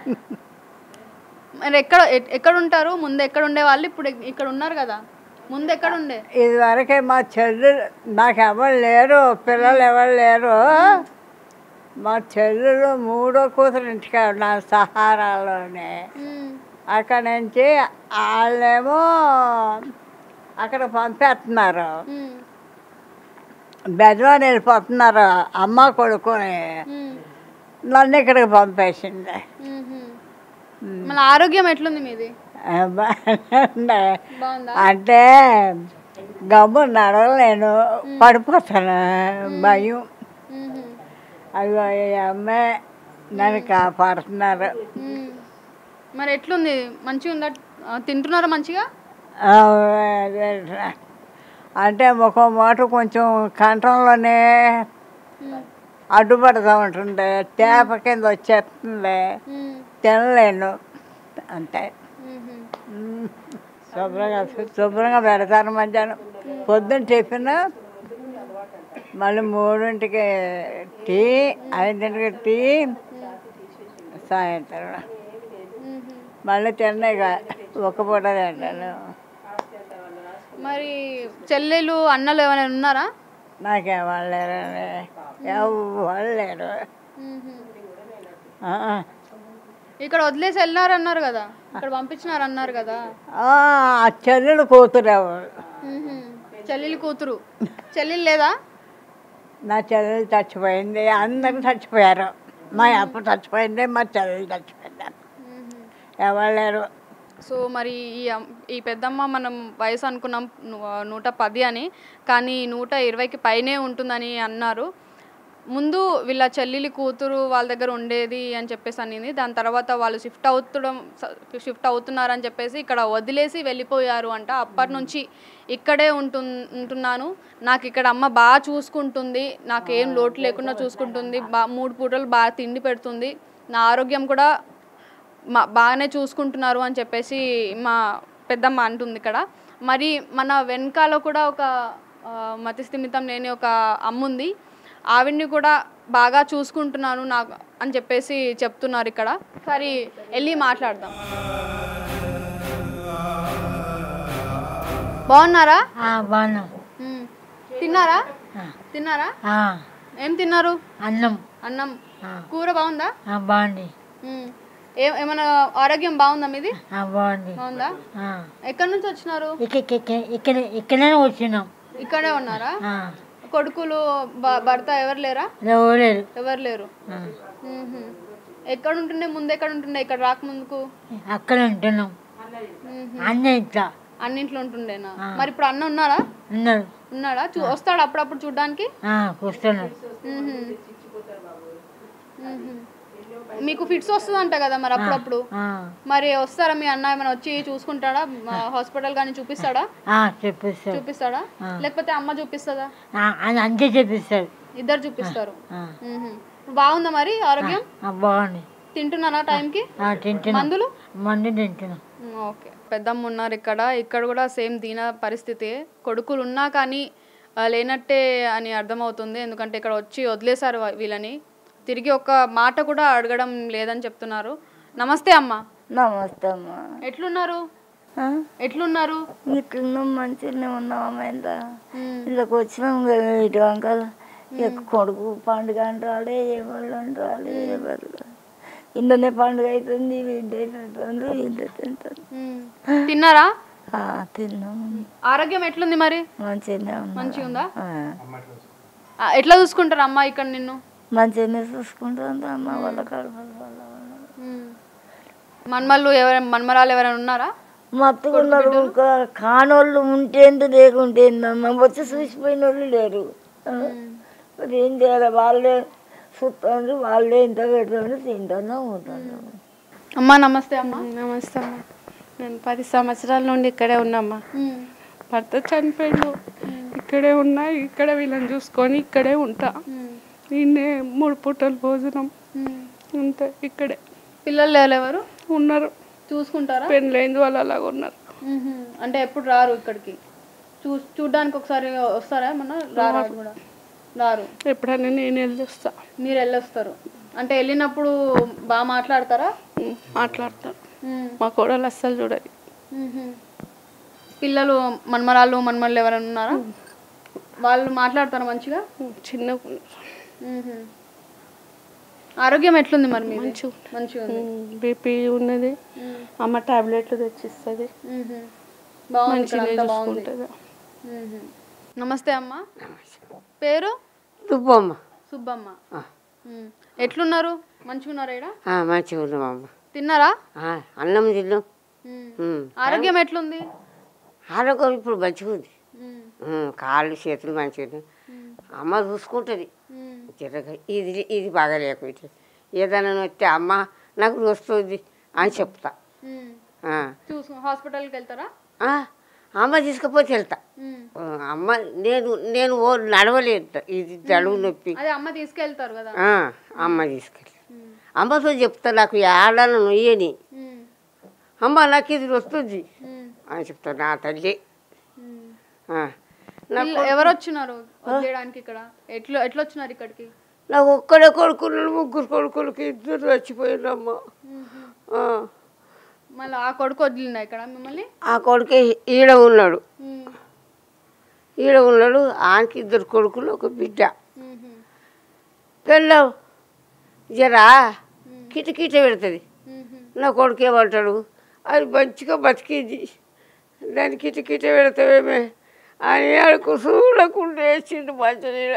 C: మరి ఎక్కడ ఎ- ఎక్కడ ఉంటారు ముందు ఎక్కడ ఉండే వాళ్ళు ఇప్పుడు ఇక్కడ ఉన్నారు కదా ముందు ఎక్కడ ఉండే
G: ఇదివరకే మా చెల్లెలు నాకు ఎవరు లేరు పిల్లలు ఎవరు లేరు మా చెల్లెలు మూడో కూతురు ఇంటికి నా సహారాలోనే
C: మ్మ్.
G: అక్కడ నుంచి వాళ్ళేమో అక్కడ పంపేస్తున్నారు
C: మ్మ్.
G: బెజవాన్ వెళ్ళిపోతున్నారు అమ్మ కొడుకుని
C: మ్మ్.
G: నన్ను ఇక్కడికి పంపేసింది
C: మ్మ్. మళ్ళీ ఆరోగ్యం ఎట్లుంది మీది
G: ఆ, బాగానే ఉంది.
C: బాగుందా
G: అంటే గమ్ము నడవలేను పడిపోతాను భయం
C: మ్మ్.
G: అయ్యో ఈ అమ్మాయి నన్ను కాపాడుతున్నారు
C: మ్మ్. మరి ఎట్లుంది మంచిగా ఉందా ఆ, తింటున్నారా మంచిగా
G: ఆ, అదే. అంటే ముఖం మాట కొంచెం కంఠంలోనే అడ్డుపడుతూ ఉంటుంది తేప కింద వచ్చేస్తుంది
C: మ్మ్.
G: తినలేను అంతే
C: మ్మ్.
G: మ్మ్. శుభ్రంగా శుభ్రంగా పెడతాను మధ్యాహ్నం పొద్దున్న టిఫిన్ మళ్ళీ మూడింటికి టీ ఐదింటికి టీ సాయంత్రం
C: మ్మ్.
G: మళ్ళీ తిన్నాయి ఒక పూట తింటాను
C: మరి చెల్లెలు అన్నలు ఏమైనా ఉన్నారా
G: నాకేవాళ్ళు లేరండి ఎవరు లేరు ఆ,
C: ఇక్కడ వదిలేసి వెళ్ళినారు అన్నారు కదా ఇక్కడ పంపించినారు అన్నారు కదా
G: ఆ, ఆ చెల్లెలు కూతురు ఎవరు
C: మ్మ్హ. చెల్లెలి కూతురు చెల్లెలు లేదా
G: నా చెల్లెలు చచ్చిపోయింది అందరూ చచ్చిపోయారు మా అప్ప చచ్చిపోయింది మా చెల్లెలు చచ్చిపోయింది ఎవరు లేరు
C: సో మరి ఈ అమ్- ఈ పెద్దమ్మ మనం వయసు అనుకున్నాం ను- నూట పది అని కానీ నూట ఇరవైకి పైనే ఉంటుందని అన్నారు ముందు వీళ్ళ చెల్లెలి కూతురు వాళ్ళ దగ్గర ఉండేది అని చెప్పేసి అనింది దాని తర్వాత వాళ్ళు షిఫ్ట్ అవుతడం షిఫ్ట్ అవుతున్నారని చెప్పేసి ఇక్కడ వదిలేసి వెళ్ళిపోయారు అంట అప్పటి నుంచి ఇక్కడే ఉంటు ఉంటున్నాను నాకు ఇక్కడ అమ్మ బాగా చూసుకుంటుంది నాకు ఏం లోటు లేకుండా చూసుకుంటుంది బా మూడు పూటలు బాగా తిండి పెడుతుంది నా ఆరోగ్యం కూడా మా బాగానే చూసుకుంటున్నారు అని చెప్పేసి మా పెద్దమ్మ అంటుంది ఇక్కడ మరి మన వెనకాల కూడా ఒక ఆ, మతి స్థిమితం లేని ఒక అమ్మ ఉంది ఆవిడ్ని కూడా బాగా చూసుకుంటున్నాను నాకు అని చెప్పేసి చెప్తున్నారు ఇక్కడ సరే వెళ్ళి మాట్లాడదాం బాగున్నారా
H: బాగున్నాం
C: మ్మ్. తిన్నారా తిన్నారా ఏం తిన్నారు
H: అన్నం
C: అన్నం కూర బాగుందా
H: బాగుంది
C: మ్మ్. ఏ ఏమైనా ఆరోగ్యం బాగుందా మీది
H: ఆ, బాగుంది
C: బాగుందా
H: ఆ.
C: ఎక్కడి నుంచి వచ్చినారు
H: ఇక్క- ఇక్క- ఇక్క- ఇక్కడ ఇక్కడే వచ్చినాం
C: ఇక్కడే ఉన్నారా
H: ఆ.
C: కొడుకులు భ- భర్త ఎవరు లేరా
H: ఎవరు
C: ఎవరు లేరు మ్మ్హ. ఎక్కడ ఉంటుండే ముందు ఎక్కడ ఉంటుండే ఇక్కడ రాకముందుకు
H: అక్కడ ఉంటున్నాం
C: మ్మ్హ.
H: అన్న ఇట్లా
C: అన్నింట్లో ఉంటుండేనా మరి ఇప్పుడు అన్న ఉన్నాడా
H: ఉన్నారు
C: ఉన్నాడా చూ వస్తాడు అప్పుడప్పుడు చూడడానికి
H: ఆ, కూర్చున్నారు
C: మీకు ఫిట్స్ వస్తుందంట కదా మరి అప్పుడప్పుడు
H: ఆ.
C: మరి వస్తారా మీ అన్న ఏమైనా వచ్చి చూసుకుంటాడా హాస్పిటల్ కానీ చూపిస్తాడా
H: ఆ, చెప్పిస్తారు
C: చూపిస్తాడా లేకపోతే అమ్మ చూపిస్తుందా
H: ఆ, అది అంతే చెప్పిస్తారు
C: ఇద్దరు చూపిస్తారు
H: ఆ.
C: మ్మ్హ. బాగుందా మరి ఆరోగ్యం
H: ఆ, బాగుంది
C: తింటున్నారా టైంకి
H: ఆ, తింటున్నాం
C: మందులు
H: మందు తింటున్నాం
C: మ్, ఓకే పెద్దమ్మ ఉన్నారు ఇక్కడ ఇక్కడ కూడా సేమ్ దీన పరిస్థితి కొడుకులు ఉన్నా కానీ ఆ, లేనట్టే అని అర్థమవుతుంది ఎందుకంటే ఇక్కడ వచ్చి వదిలేశారు వా- వీళ్ళని తిరిగి ఒక మాట కూడా అడగడం లేదని చెప్తున్నారు నమస్తే అమ్మ
B: నమస్తే అమ్మా
C: ఎట్లున్నారు
B: ఆ?
C: ఎట్లున్నారు
B: ఇట్లున్నాం మంచిగానే ఉన్నాం అమ్మ ఇంత
C: మ్,
B: ఇళ్ళకి వచ్చినాం కదా ఇటు అంకల్ ఇక కొడుకు పండుగ అని రాలే ఎవరు అని రాలే ఎవరు ఇంట్లోనే పండుగ అవుతుంది వీళ్ళు తింటారు వీళ్ళు తింటారు
C: మ్. తిన్నారా
B: ఆ, తిన్నాం
C: ఆరోగ్యం ఎట్లుంది మరి
B: మంచిగానే ఉన్నాం
C: మంచిగా ఉందా
B: ఆ,
C: ఆ, ఎట్లా చూసుకుంటారు అమ్మ ఇక్కడ నిన్ను
B: మంచిగానే చూసుకుంటుంది అమ్మ వాళ్ళ కడుపుల వాళ్ళ
C: మ్. మన్మళ్ళు ఎవరైనా మన్మరాలు ఎవరైనా ఉన్నారా
B: మత్తుకున్నారు కా- కానోళ్ళు ఉంటేందు లేకుంటేందమ్మా వచ్చి చూసిపోయిన వాళ్ళు లేరు ఆ, మరి ఏం చేయాలి వాళ్ళే చూస్తారు వాళ్ళే ఇంత పెడతారు తింటాను ఉంటాను
C: అమ్మ నమస్తే అమ్మ
A: నమస్తే అమ్మా నేను పది సంవత్సరాల నుండి ఇక్కడే ఉన్నామ్మా
C: మ్.
A: భర్త చనిపోయిండు ఇక్కడే ఉన్నా ఇక్కడే వీళ్ళని చూసుకొని ఇక్కడే ఉంటా ఈయనే మూడు పూటలు భోజనం
C: మ్.
A: అంతే ఇక్కడే
C: పిల్లలు లేరు ఎవరు
A: ఉన్నారు
C: చూసుకుంటారా
A: పెళ్ళైంది వాళ్ళు అలాగ ఉన్నారు
C: మ్మ్హ. అంటే ఎప్పుడు రారు ఇక్కడికి చూ చూడ్డానికి ఒకసారి వస్తారా ఏమన్నా రారా కూడా రారు
A: ఎప్పుడైనా నేను వెళ్ళొస్తా
C: మీరు వెళ్ళొస్తారు అంటే వెళ్ళినప్పుడు బాగా మాట్లాడతారా
A: ఉమ్, మాట్లాడతాను
C: మ్మ్.
A: మా కోడలు అస్సలు చూడదు
C: మ్మ్హ. పిల్లలు మన్మరాళ్ళు మన్మళ్ళు ఎవరైనా ఉన్నారా వాళ్ళు మాట్లాడతారా మంచిగా
A: చిన్న
C: మ్మ్హ. ఆరోగ్యం ఎట్లుంది మరి మీది? మంచిగా ఉంది
A: బీపీ ఉన్నది అమ్మ టాబ్లెట్లు తెచ్చిస్తుంది
C: మ్మ్హ. బాగుంది ఇక్కడ
A: మంచిగా
C: అంతా బాగుంది
A: చూసుకుంటుంది
C: మ్మ్హ. నమస్తే అమ్మ పేరు
I: దుబ్బమ్మ
C: సుబ్బమ్మ మ్మ్. ఎట్లున్నారు మంచిగా ఉన్నారా ఈడ
I: మంచిగా ఉన్నామమ్మ
C: తిన్నారా
I: ఆ, అన్నం తిన్నాం
C: మ్మ్.
I: ఉమ్.
C: ఆరోగ్యం ఎట్లుంది
I: ఆరోగ్యం ఇప్పుడు మంచిగా ఉంది
C: మ్మ్.
I: ఉమ్, కాళ్ళు చేతులు మంచిగా ఉన్నాయి. అమ్మ చూసుకుంటుంది
C: మ్మ్.
I: జరగ ఇది ఇది బాగా లేకపోతే ఏదైనా వస్తే అమ్మ నాకు వస్తుంది అని చెప్తా
C: మ్మ్.
I: ఆ.
C: చూసు హాస్పిటల్కి వెళ్తారా
I: ఆ, అమ్మ తీసుకుపోతే వెళ్తా
C: మ్మ్.
I: ఆ, అమ్మ నేను నేను ఓ నడవలేదు ఇది జలుబు నొప్పి
C: అదే అమ్మ తీసుకెళ్తారు కదా
I: ఆ, అమ్మ తీసుకెళ్ళి అమ్మతో చెప్తా నాకు ఏడాలను నొయ్యని
C: మ్మ్.
I: అమ్మ నాకు ఇది వస్తుంది
C: మ్మ్.
I: అని చెప్తా నా తల్లి
C: మ్మ్.
I: ఆ, నా
C: వీళ్ళు ఎవరు వచ్చినారు వదిలేయడానికి ఇక్కడ ఎట్లా ఎట్లా వచ్చినారు ఇక్కడికి
I: నాకు ఒక్కడే కొడుకున్నాడు ముగ్గురు కొడుకులకి ఇద్దరు చచ్చిపోయినమ్మ ఆ,
C: మళ్ళీ ఆ కొడుకు వదిలిందా ఇక్కడ మిమ్మల్ని
I: ఆ కొడుకే ఈడ ఉన్నాడు
C: మ్మ్.
I: ఈడ ఉన్నాడు ఆమెకి ఇద్దరు కొడుకులు ఒక బిడ్డ
C: మ్మ్.
I: పెళ్ళాం జరా కిటకిట పెడుతుంది
C: మ్మ్.
I: నా కొడుకు ఏమంటాడు అది మంచిగా బతికింది దాన్ని కిటకిట పెడతావేమే అని ఆడుకు చూడకుండా వేసిండు మంచినీడ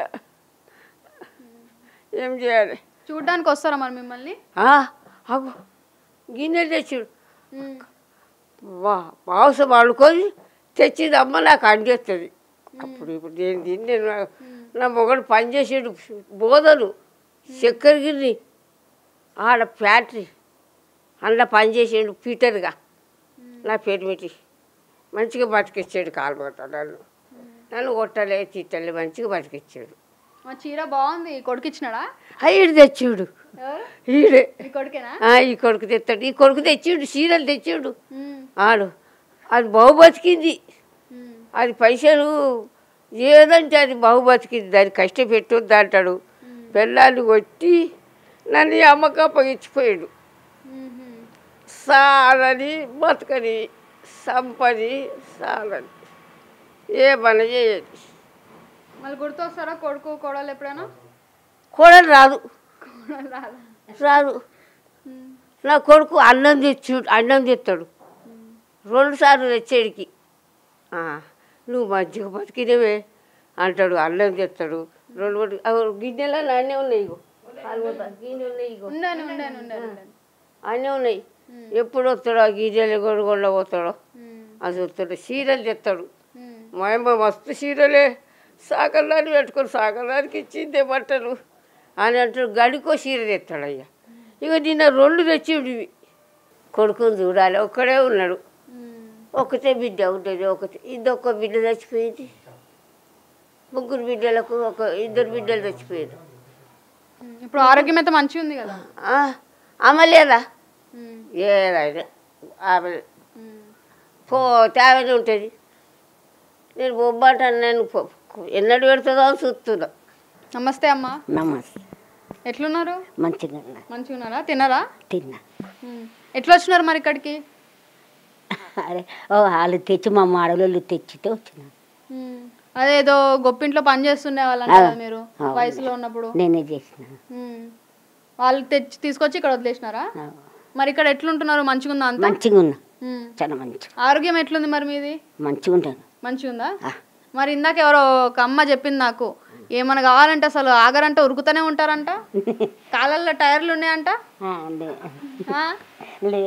I: ఏం చేయాలి
C: చూడ్డానికి వస్తారా మరి మిమ్మల్ని
I: ఆ, అగో గిన్నెలు తెచ్చాడు
C: మ్మ్.
I: వా మాంసం వండుకొని తెచ్చింది అమ్మ నాకు అందేస్తుంది అప్పుడు ఇప్పుడు నేను తిని నా- నా మొగడు పనిచేసాడు బోధలు చక్కెర గిన్నె ఆడ ఫ్యాక్టరీ అందులో పనిచేసాడు పీటర్గా నా పేరు పెట్టి మంచిగా బతికిచ్చాడు కాలుపోతా నన్ను నన్ను కొట్టలే తిట్టలే మంచిగా బతికిచ్చాడు
C: మా చీర బాగుంది కొడుకు ఇచ్చినాడా
I: ఈడు తెచ్చాడు
C: ఎవరు
I: ఈడే
C: ఈ కొడుకేనా
I: ఆ, ఈ కొడుకు తెస్తాడు ఈ కొడుకు తెచ్చాడు చీరలు తెచ్చాడు
C: మ్మ్.
I: ఆడు అది బహు బతికింది
C: మ్మ్.
I: అది పైసలు ఏదంటే అది బహు బతికింది దాన్ని కష్టపెట్టొద్దు అంటాడు పిల్లల్ని కొట్టి నన్ను ఈ అమ్మక అప్పగించిపోయాడు
C: మ్మ్.
I: సాలని బతకని సంపని సాలని ఏ పని చేయదు
C: మళ్ళీ గుర్తొస్తారా కొడుకు కోడలు ఎప్పుడైనా
I: కోడలు రాదు
C: కోడలు రాదా
I: రాదు నా కొడుకు అన్నం తెచ్చి అన్నం తెస్తాడు రెండు సార్లు తెచ్చేడికి ఆ, నువ్వు మంచిగా బతికినవే అంటాడు అన్నం తెస్తాడు రెండు మూడు అవి గిన్నెలో అన్నీ ఉన్నాయి ఇగో పాల్గొంటా గిన్నె ఉన్నాయి ఇగో
C: ఉండాను ఉండాను ఉండాను ఉండాను.
I: అన్నీ ఉన్నాయి ఎప్పుడు వస్తాడో ఆ గిన్నెలు కొనుగొండ పోతాడో అది వస్తాడు చీరలు తెస్తాడు మా అమ్మ మస్తు చీరలే సాకర్దాన్ని పెట్టుకొని సాకర్దానికి ఇచ్చిందే బట్టలు అని అంటాడు గడికో చీర తెస్తాడు అయ్యా ఇక నిన్న రెండు తెచ్చిండు ఇవి కొడుకుని చూడాలి ఒక్కడే ఉన్నాడు ఒకటే బిడ్డ ఉంటుంది ఒకటి ఇదొక్క బిడ్డ చచ్చిపోయింది ముగ్గురు బిడ్డలకు ఒక ఇద్దరు బిడ్డలు చచ్చిపోయారు
C: ఉమ్, ఇప్పుడు ఆరోగ్యం అయితే మంచిగా ఉంది కదా
I: ఆ, ఆమె లేదా
C: ఉమ్,
I: ఏదైనా ఆమె
C: ఉమ్.
I: పోతే ఆమెనే ఉంటుంది నేను బొమ్మంటాను నేను పో- ఎన్నడు పెడుతుందో అని చూస్తున్నా
C: నమస్తే అమ్మా
D: నమస్తే
C: ఎట్లున్నారు
D: మంచిగా ఉన్నా.
C: మంచిగా ఉన్నారా తిన్నారా
D: తిన్నా
C: ఉమ్. ఎట్లా వచ్చినారు మరి ఇక్కడికి
D: అరే ఓ వాళ్ళు తెచ్చి మా మాడలు తెచ్చితే వచ్చిన
C: ఉమ్. అదేదో గొప్పింట్లో పని చేస్తుండే వాళ్ళంట
D: ఆ,
C: కదా మీరు
D: అవును.
C: వయసులో ఉన్నప్పుడు
D: నేనే చేసిన
C: ఉమ్. వాళ్ళు తెచ్చి తీసుకొచ్చి ఇక్కడ వదిలేసినారా మరి ఇక్కడ ఎట్లుంటున్నారు మంచిగా ఉందా అంతా
D: మంచిగా ఉన్నా
C: ఉమ్.
D: చాలా మంచి
C: ఆరోగ్యం ఎట్లుంది మరి మీది
D: మంచిగా ఉంటాను
C: మంచిగా ఉందా మరి ఇందాక ఎవరో ఒక అమ్మ చెప్పింది నాకు ఏమైనా కావాలంటే అసలు ఆగరంటే ఉరుకుతూనే ఉంటారంట కాళ్ళల్లో టైర్లు ఉన్నాయంట
D: ఆ, లే.
C: ఆ?
D: లే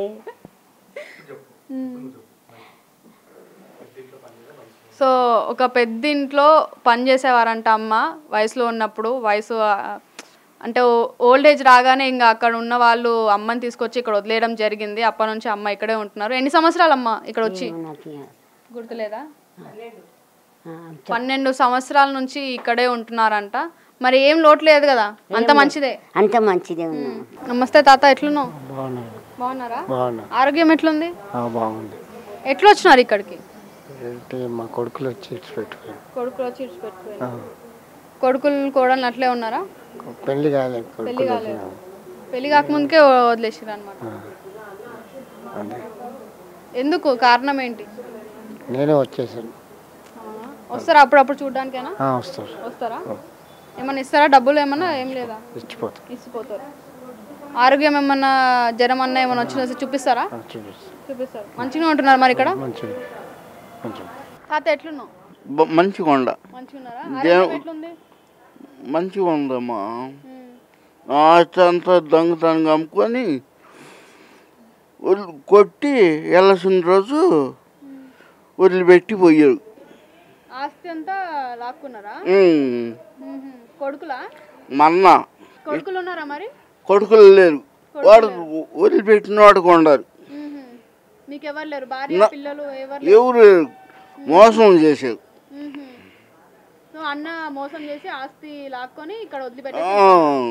C: సో ఒక పెద్ద ఇంట్లో పని చేసేవారంట అమ్మ వయసులో ఉన్నప్పుడు వయసు ఆ, అంటే ఓల్డ్ ఏజ్ రాగానే ఇంకా అక్కడ ఉన్న వాళ్ళు అమ్మని తీసుకొచ్చి ఇక్కడ వదిలేయడం జరిగింది అప్పటి నుంచి అమ్మ ఇక్కడే ఉంటున్నారు ఎన్ని సంవత్సరాలు అమ్మ ఇక్కడ వచ్చి
D: నాకు
C: గుర్తులేదా
D: ఆ,
C: పన్నెండు సంవత్సరాల నుంచి ఇక్కడే ఉంటున్నారంట మరి ఏం లోటు లేదు కదా అంత మంచిదే
D: అంత మంచిదే ఉన్నా
C: నమస్తే తాత ఎట్లున్నావు
J: బాగున్నాను
C: బాగున్నారా
J: బాగున్నా
C: ఆరోగ్యం ఎట్లుంది
J: ఆ, బాగుంది
C: ఎట్లా వచ్చినారు ఇక్కడికి
J: ఏంటి మా కొడుకులు వచ్చి ఇచ్చి పెట్టుకుని
C: కొడుకులు వచ్చి ఇడిచిపెట్టుకుపోయారు కొడుకులు కోడలు అట్లే ఉన్నారా
J: పెళ్లి కాలేదు
C: పెళ్లి
J: కొడుకులు
C: కాలేదు పెళ్లి కాకముందుకే వదిలేసారు అనమాట
J: అదే
C: ఎందుకు కారణం ఏంటి
J: నేనే వచ్చేసాను
C: అవునా? వస్తారా అప్పుడప్పుడు చూడడానికైనా
J: ఆ, వస్తారు
C: వస్తారా ఏమన్నా ఇస్తారా డబ్బులు ఏమన్నా ఏం లేదా
J: ఇచ్చిపోతారు
C: ఇచ్చిపోతారు ఆరోగ్యం ఏమన్నా జ్వరం అన్నా ఏమన్నా వచ్చినా సరే చూపిస్తారా
J: ఆ, చూపిస్తారు
C: చూపిస్తారు మంచిగా ఉంటున్నారు మరి ఇక్కడ
J: మంచిది మంచిది
C: తాత ఎట్లున్నావు
K: బ- మంచిగా ఉండ
C: మంచిగా ఉన్నారా
K: దేవ్-
C: ఆరోగ్యం ఎట్లుంది
K: మంచిగా ఉందమ్మా
C: ఉమ్.
K: ఆస్తి అంతా దొంగతనం అమ్ముకొని వదిలి కొట్టి వెళ్ళసిన రోజు వదిలిపెట్టి పోయాడు
C: ఆస్తి అంతా లాక్కున్నారా
K: ఉమ్.
C: మ్మ్హ్మ్. కొడుకులా
K: మన్న
C: కొడుకులు ఉన్నారా మరి
K: కొడుకులు లేరు వాడు వదిలిపెట్టిన వాడు కొండారు
C: మ్మ్హ్మ్. మీకు ఎవరు లేరు భార్య
K: నా-
C: పిల్లలు ఎవరు
K: ఎవరు మోసం చేశారు
C: మ్మ్హ్మ్. నువ్వు అన్న మోసం చేసి ఆస్తి లాక్కొని ఇక్కడ వదిలిపెట్టి
K: ఆ,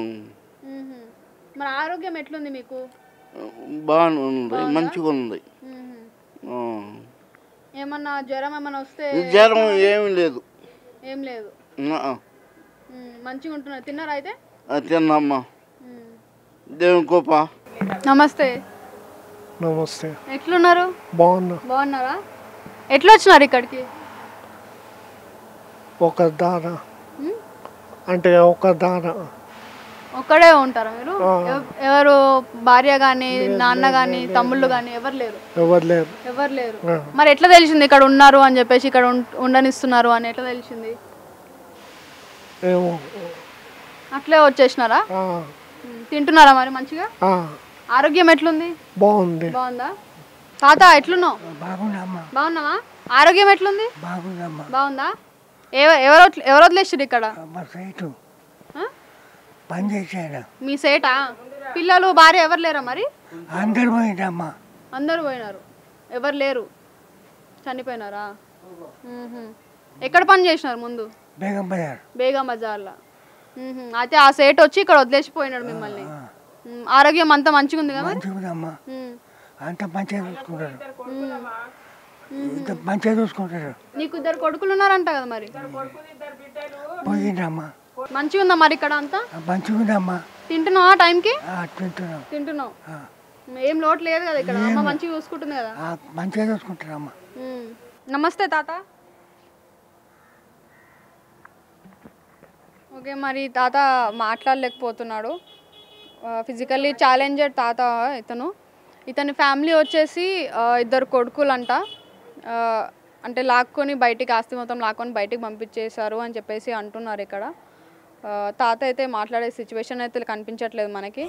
C: మరి ఆరోగ్యం ఎట్లుంది మీకు
K: బాగానే ఉంది మంచిగా ఉంది
C: మ్మ్హ్మ్.
K: ఆ.
C: ఏమన్నా జ్వరం ఏమన్నా వస్తే
K: ఈ జ్వరం ఏమీ లేదు
C: ఏం లేదు
K: ఆ,
C: మ్మ్. మంచిగా ఉంటున్నారు తిన్నారా అయితే
K: అది తిన్నమ్మా దేవుని కృప
C: నమస్తే
J: నమస్తే
C: ఎట్లున్నారు
J: బాగున్నా
C: బాగున్నారా ఎట్లా వచ్చినారు ఇక్కడికి
J: ఒక దాన అంటే ఒక దాన
C: ఒక్కడే ఉంటారా మీరు ఎవ- ఎవరు భార్య గాని నాన్న గాని తమ్ముళ్ళు గాని ఎవరు లేరు
J: ఎవరు లేరు
C: ఎవరు లేరు
J: ఆ.
C: మరి ఎట్లా తెలిసింది ఇక్కడ ఉన్నారు అని చెప్పేసి ఇక్కడ ఉం- ఉండనిస్తున్నారు అని ఎట్లా తెలిసింది
J: ఏమో
C: అట్లే వచ్చేసినారా
J: ఆ,
C: ఉమ్, తింటున్నారా మరి మంచిగా
J: ఆ,
C: ఆరోగ్యం ఎట్లుంది
J: బాగుంది
C: బాగుందా తాత ఎట్లున్నావు
L: బాగుందమ్మా
C: బాగున్నావా ఆరోగ్యం ఎట్లుంది
L: బాగుందమ్మా
C: బాగుందా ఎవ- ఎవరు వదిలే- ఎవరు వదిలేసారు ఇక్కడ
L: మా సైటు
C: ఆ?
L: పని చేశాడు
C: మీ సేటా పిల్లలు భార్య ఎవరు లేరా మరి
L: అందరు పోయిందమ్మా
C: అందరూ పోయినారు ఎవరు లేరు చనిపోయినారా మ్మ్హ్మ్. ఎక్కడ పని చేసినారు ముందు
L: బేగం బజార్
C: బేగం బజార్లో మ్మ్హ్మ్. అయితే ఆ సేట్ వచ్చి ఇక్కడ వదిలేసిపోయినాడు మిమ్మల్ని మ్మ్. ఆరోగ్యం అంతా మంచిగా ఉంది కదా మరి
L: మంచిగా ఉందమ్మా
C: మ్మ్.
L: అంత మంచిగా చూసుకుంటారు
C: మ్మ్.
L: ఇంత మంచిగా చూసుకుంటారు
C: నీకు ఇద్దరు కొడుకులు ఉన్నారంట కదా మరి
L: పోయిందమ్మా
C: మంచిగా ఉందా మరి ఇక్కడ అంతా
L: మంచిగా ఉందమ్మా
C: తింటున్నావా టైంకి
L: ఆ, తింటున్నాం
C: తింటున్నావు
L: ఆ,
C: ఏం లోటు లేదు కదా ఇక్కడ అమ్మ మంచిగా చూసుకుంటుంది కదా
L: ఆ, మంచిగా చూసుకుంటారమ్మా
C: మ్మ్. నమస్తే తాత ఓకే మరి తాత మాట్లాడలేకపోతున్నాడు ఫిజికల్లీ ఛాలెంజెడ్ తాత ఇతను ఇతని ఫ్యామిలీ వచ్చేసి ఆ, ఇద్దరు కొడుకులంట ఆ, అంటే లాక్కొని బయటికి ఆస్తి మొత్తం లాక్కొని బయటికి పంపించేశారు అని చెప్పేసి అంటున్నారు ఇక్కడ ఆ, తాత అయితే మాట్లాడే సిచ్యువేషన్ అయితే కనిపించట్లేదు మనకి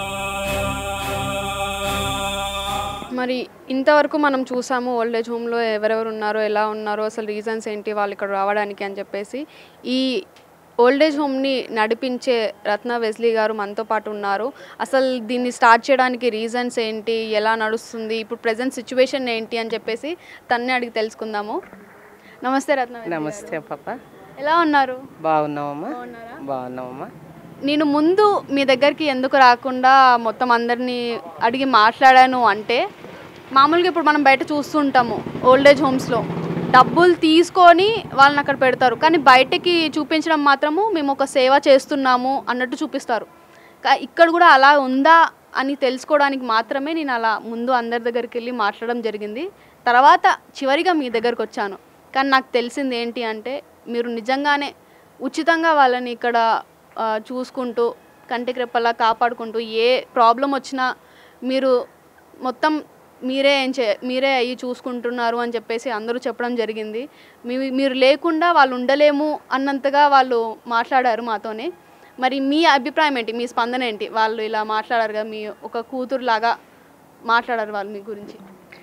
C: మరి ఇంతవరకు మనం చూసాము ఓల్డ్ ఏజ్ హోమ్లో ఎవరెవరు ఉన్నారో ఎలా ఉన్నారో అసలు రీజన్స్ ఏంటి వాళ్ళు ఇక్కడ రావడానికి అని చెప్పేసి ఈ ఓల్డ్ ఏజ్ హోమ్ని నడిపించే రత్న వెస్లీ గారు మనతో పాటు ఉన్నారు అసలు దీన్ని స్టార్ట్ చేయడానికి రీజన్స్ ఏంటి ఎలా నడుస్తుంది ఇప్పుడు ప్రజెంట్ సిచ్యువేషన్ ఏంటి అని చెప్పేసి తన్నే అడిగి తెలుసుకుందాము నమస్తే రత్న వెస్లీ గారు.
M: నమస్తే పాప
C: ఎలా ఉన్నారు
M: బాగున్నావమ్మా బాగున్నావమ్మా
C: నేను ముందు మీ దగ్గరికి ఎందుకు రాకుండా మొత్తం అందరినీ అడిగి మాట్లాడాను అంటే మామూలుగా ఇప్పుడు మనం బయట చూస్తుంటాము ఓల్డ్ ఏజ్ హోమ్స్లో డబ్బులు తీసుకొని వాళ్ళని అక్కడ పెడతారు కానీ బయటకి చూపించడం మాత్రము మేము ఒక సేవ చేస్తున్నాము అన్నట్టు చూపిస్తారు కా- ఇక్కడ కూడా అలా ఉందా అని తెలుసుకోవడానికి మాత్రమే నేను అలా ముందు అందరి దగ్గరికి వెళ్ళి మాట్లాడడం జరిగింది తర్వాత చివరిగా మీ దగ్గరకు వచ్చాను కానీ నాకు తెలిసింది ఏంటి అంటే మీరు నిజంగానే ఉచితంగా వాళ్ళని ఇక్కడ ఆ, చూసుకుంటూ కంటికి రెప్పలా కాపాడుకుంటూ ఏ ప్రాబ్లం వచ్చినా మీరు మొత్తం మీరే ఏం చే మీరే అయ్యి చూసుకుంటున్నారు అని చెప్పేసి అందరూ చెప్పడం జరిగింది మీ మీరు లేకుండా వాళ్ళు ఉండలేము అన్నంతగా వాళ్ళు మాట్లాడారు మాతోనే మరి మీ అభిప్రాయం ఏంటి మీ స్పందన ఏంటి వాళ్ళు ఇలా మాట్లాడారు కదా మీ ఒక కూతురులాగా మాట్లాడారు వాళ్ళు మీ గురించి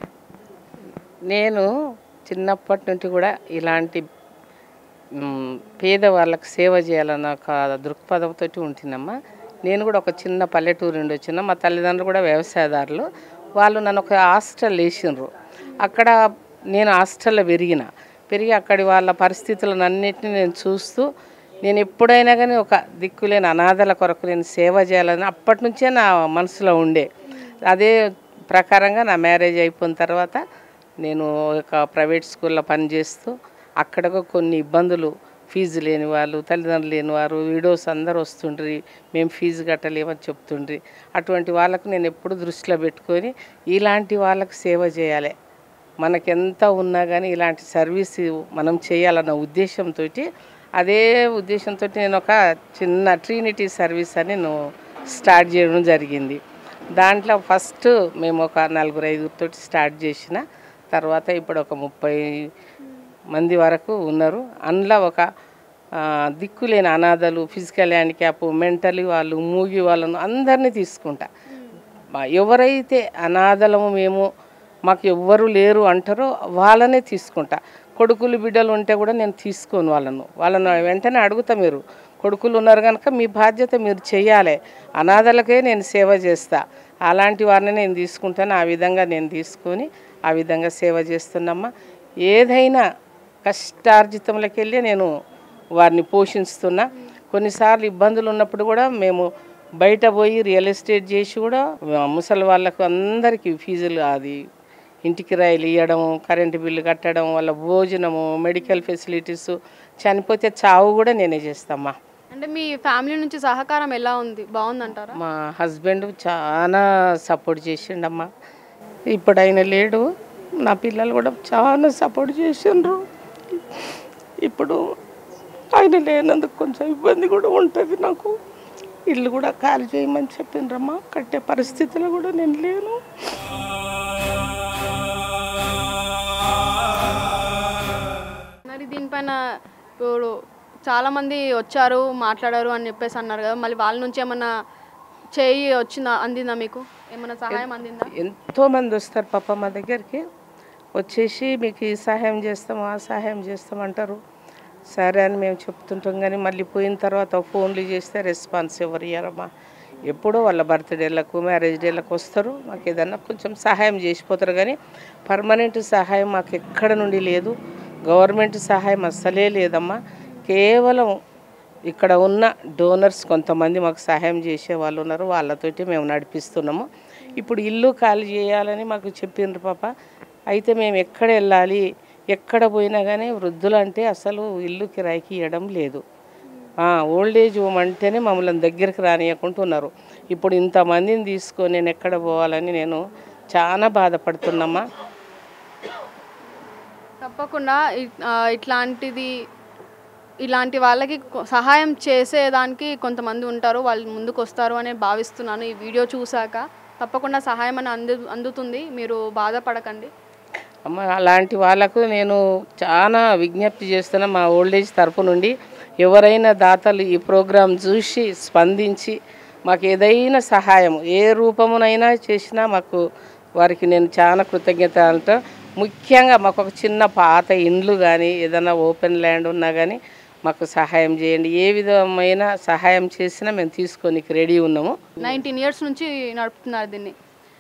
M: నేను చిన్నప్పటి నుంచి కూడా ఇలాంటి మ్, పేదవాళ్ళకి సేవ చేయాలన్న ఒక దృక్పథంతో ఉంటున్నమ్మా నేను కూడా ఒక చిన్న పల్లెటూరు నుండి వచ్చిన మా తల్లిదండ్రులు కూడా వ్యవసాయదారులు వాళ్ళు నన్ను ఒక హాస్టల్ వేసిండ్రు అక్కడ నేను హాస్టల్లో పెరిగిన పెరిగి అక్కడి వాళ్ళ పరిస్థితులను అన్నిటిని నేను చూస్తూ నేను ఎప్పుడైనా కానీ ఒక దిక్కులేని అనాథల కొరకు నేను సేవ చేయాలని అప్పటి నుంచే నా మనసులో ఉండే అదే ప్రకారంగా నా మ్యారేజ్ అయిపోయిన తర్వాత నేను ఒక ప్రైవేట్ స్కూల్లో పనిచేస్తూ అక్కడ కొన్ని ఇబ్బందులు ఫీజు లేని వాళ్ళు తల్లిదండ్రులు లేని వారు విడోస్ అందరు వస్తుండ్రి మేము ఫీజు కట్టలేమని చెప్తుండ్రి అటువంటి వాళ్ళకు నేను ఎప్పుడు దృష్టిలో పెట్టుకొని ఇలాంటి వాళ్ళకి సేవ చేయాలి మనకెంత ఉన్నా కానీ ఇలాంటి సర్వీస్ మనం చేయాలన్న ఉద్దేశంతో అదే ఉద్దేశంతో నేను ఒక చిన్న ట్రీనిటీ సర్వీస్ అని నేను స్టార్ట్ చేయడం జరిగింది దాంట్లో ఫస్ట్ మేము ఒక నలుగురు ఐదుగురితో స్టార్ట్ చేసిన తర్వాత ఇప్పుడు ఒక ముప్పై మంది వరకు ఉన్నారు అందులో ఒక ఆ, దిక్కులేని అనాథలు ఫిజికల్ హ్యాండిక్యాప్ మెంటలీ వాళ్ళు మూగి వాళ్ళను అందరినీ తీసుకుంటా మా- ఎవరైతే అనాథలము మేము మాకు ఎవ్వరు లేరు అంటారో వాళ్ళనే తీసుకుంటా కొడుకులు బిడ్డలు ఉంటే కూడా నేను తీసుకోను వాళ్ళను వాళ్ళను వెంటనే అడుగుతా మీరు కొడుకులు ఉన్నారు కనుక మీ బాధ్యత మీరు చేయాలి అనాథలకే నేను సేవ చేస్తా అలాంటి వారిని నేను తీసుకుంటాను ఆ విధంగా నేను తీసుకొని ఆ విధంగా సేవ చేస్తున్నామ్మా ఏదైనా కష్టార్జితంలోకి వెళ్ళి నేను వారిని పోషిస్తున్నా కొన్నిసార్లు ఇబ్బందులు ఉన్నప్పుడు కూడా మేము బయట పోయి రియల్ ఎస్టేట్ చేసి కూడా ముసలి వాళ్ళకు అందరికీ ఫీజులు అది ఇంటికి రైలు ఇవ్వడం కరెంటు బిల్లు కట్టడం వాళ్ళ భోజనము మెడికల్ ఫెసిలిటీస్ చనిపోతే చావు కూడా నేనే చేస్తామ్మా
C: అంటే మీ ఫ్యామిలీ నుంచి సహకారం ఎలా ఉంది బాగుందంటారా
M: మా హస్బెండ్ చాలా సపోర్ట్ చేసిండమ్మా ఇప్పుడు ఆయన లేడు నా పిల్లలు కూడా చాలా సపోర్ట్ చేసిండ్రు
A: ఇప్పుడు ఆయన లేనందుకు కొంచెం ఇబ్బంది కూడా ఉంటుంది నాకు ఇల్లు కూడా ఖాళీ చేయమని చెప్పిండ్రమ్మా కట్టే పరిస్థితిలో కూడా నేను లేను
C: మరి దీనిపైన ఇప్పుడు చాలా మంది వచ్చారు మాట్లాడారు అని చెప్పేసి అన్నారు కదా మళ్ళీ వాళ్ళ నుంచి ఏమన్నా చేయి వచ్చిందా అందిందా మీకు ఏమన్నా సహాయం అందిందా
M: ఎంతోమంది వస్తారు పాప మా దగ్గరికి వచ్చేసి మీకు ఈ సహాయం చేస్తాం ఆ సహాయం చేస్తాం అంటారు సరే అని మేము చెప్తుంటాం కానీ మళ్ళీ పోయిన తర్వాత ఫోన్లు చేస్తే రెస్పాన్స్ ఎవరు ఇయ్యరమ్మా ఎప్పుడో వాళ్ళ బర్త్డేలకు మ్యారేజ్ డేలకు వస్తారు మాకు ఏదన్నా కొంచెం సహాయం చేసిపోతారు కానీ పర్మనెంట్ సహాయం మాకు ఎక్కడ నుండి లేదు గవర్నమెంట్ సహాయం అస్సలే లేదమ్మా కేవలం ఇక్కడ ఉన్న డోనర్స్ కొంతమంది మాకు సహాయం చేసే వాళ్ళు ఉన్నారు వాళ్ళతోటి మేము నడిపిస్తున్నాము ఇప్పుడు ఇల్లు ఖాళీ చేయాలని మాకు చెప్పిండ్రు పాప అయితే మేము ఎక్కడ వెళ్ళాలి ఎక్కడ పోయినా కానీ వృద్ధులు అంటే అసలు ఇల్లు కిరాయికి ఇవ్వడం లేదు ఓల్డ్ ఏజ్ హోమ్ అంటేనే మమ్మల్ని దగ్గరికి రానియకుంటున్నారు ఇప్పుడు ఇంతమందిని తీసుకొని నేను ఎక్కడ పోవాలని నేను చాలా బాధపడుతున్నామ్మా
C: తప్పకుండా ఇ- ఆ, ఇట్లాంటిది ఇలాంటి వాళ్ళకి కొ- సహాయం చేసేదానికి కొంతమంది ఉంటారు వాళ్ళు ముందుకు వస్తారు అని భావిస్తున్నాను ఈ వీడియో చూశాక తప్పకుండా సహాయం అని అందు అందుతుంది మీరు బాధపడకండి
M: అమ్మ అలాంటి వాళ్ళకు నేను చాలా విజ్ఞప్తి చేస్తున్నా మా ఓల్డేజ్ తరపు నుండి ఎవరైనా దాతలు ఈ ప్రోగ్రాం చూసి స్పందించి మాకు ఏదైనా సహాయం ఏ రూపమునైనా చేసినా మాకు వారికి నేను చాలా కృతజ్ఞత అంటా ముఖ్యంగా మాకు ఒక చిన్న పాత ఇండ్లు కానీ ఏదైనా ఓపెన్ ల్యాండ్ ఉన్నా కానీ మాకు సహాయం చేయండి ఏ విధమైన సహాయం చేసినా మేము తీసుకోనికి రెడీ ఉన్నాము
C: నైన్టీన్ ఇయర్స్ నుంచి నడుపుతున్నారు దీన్ని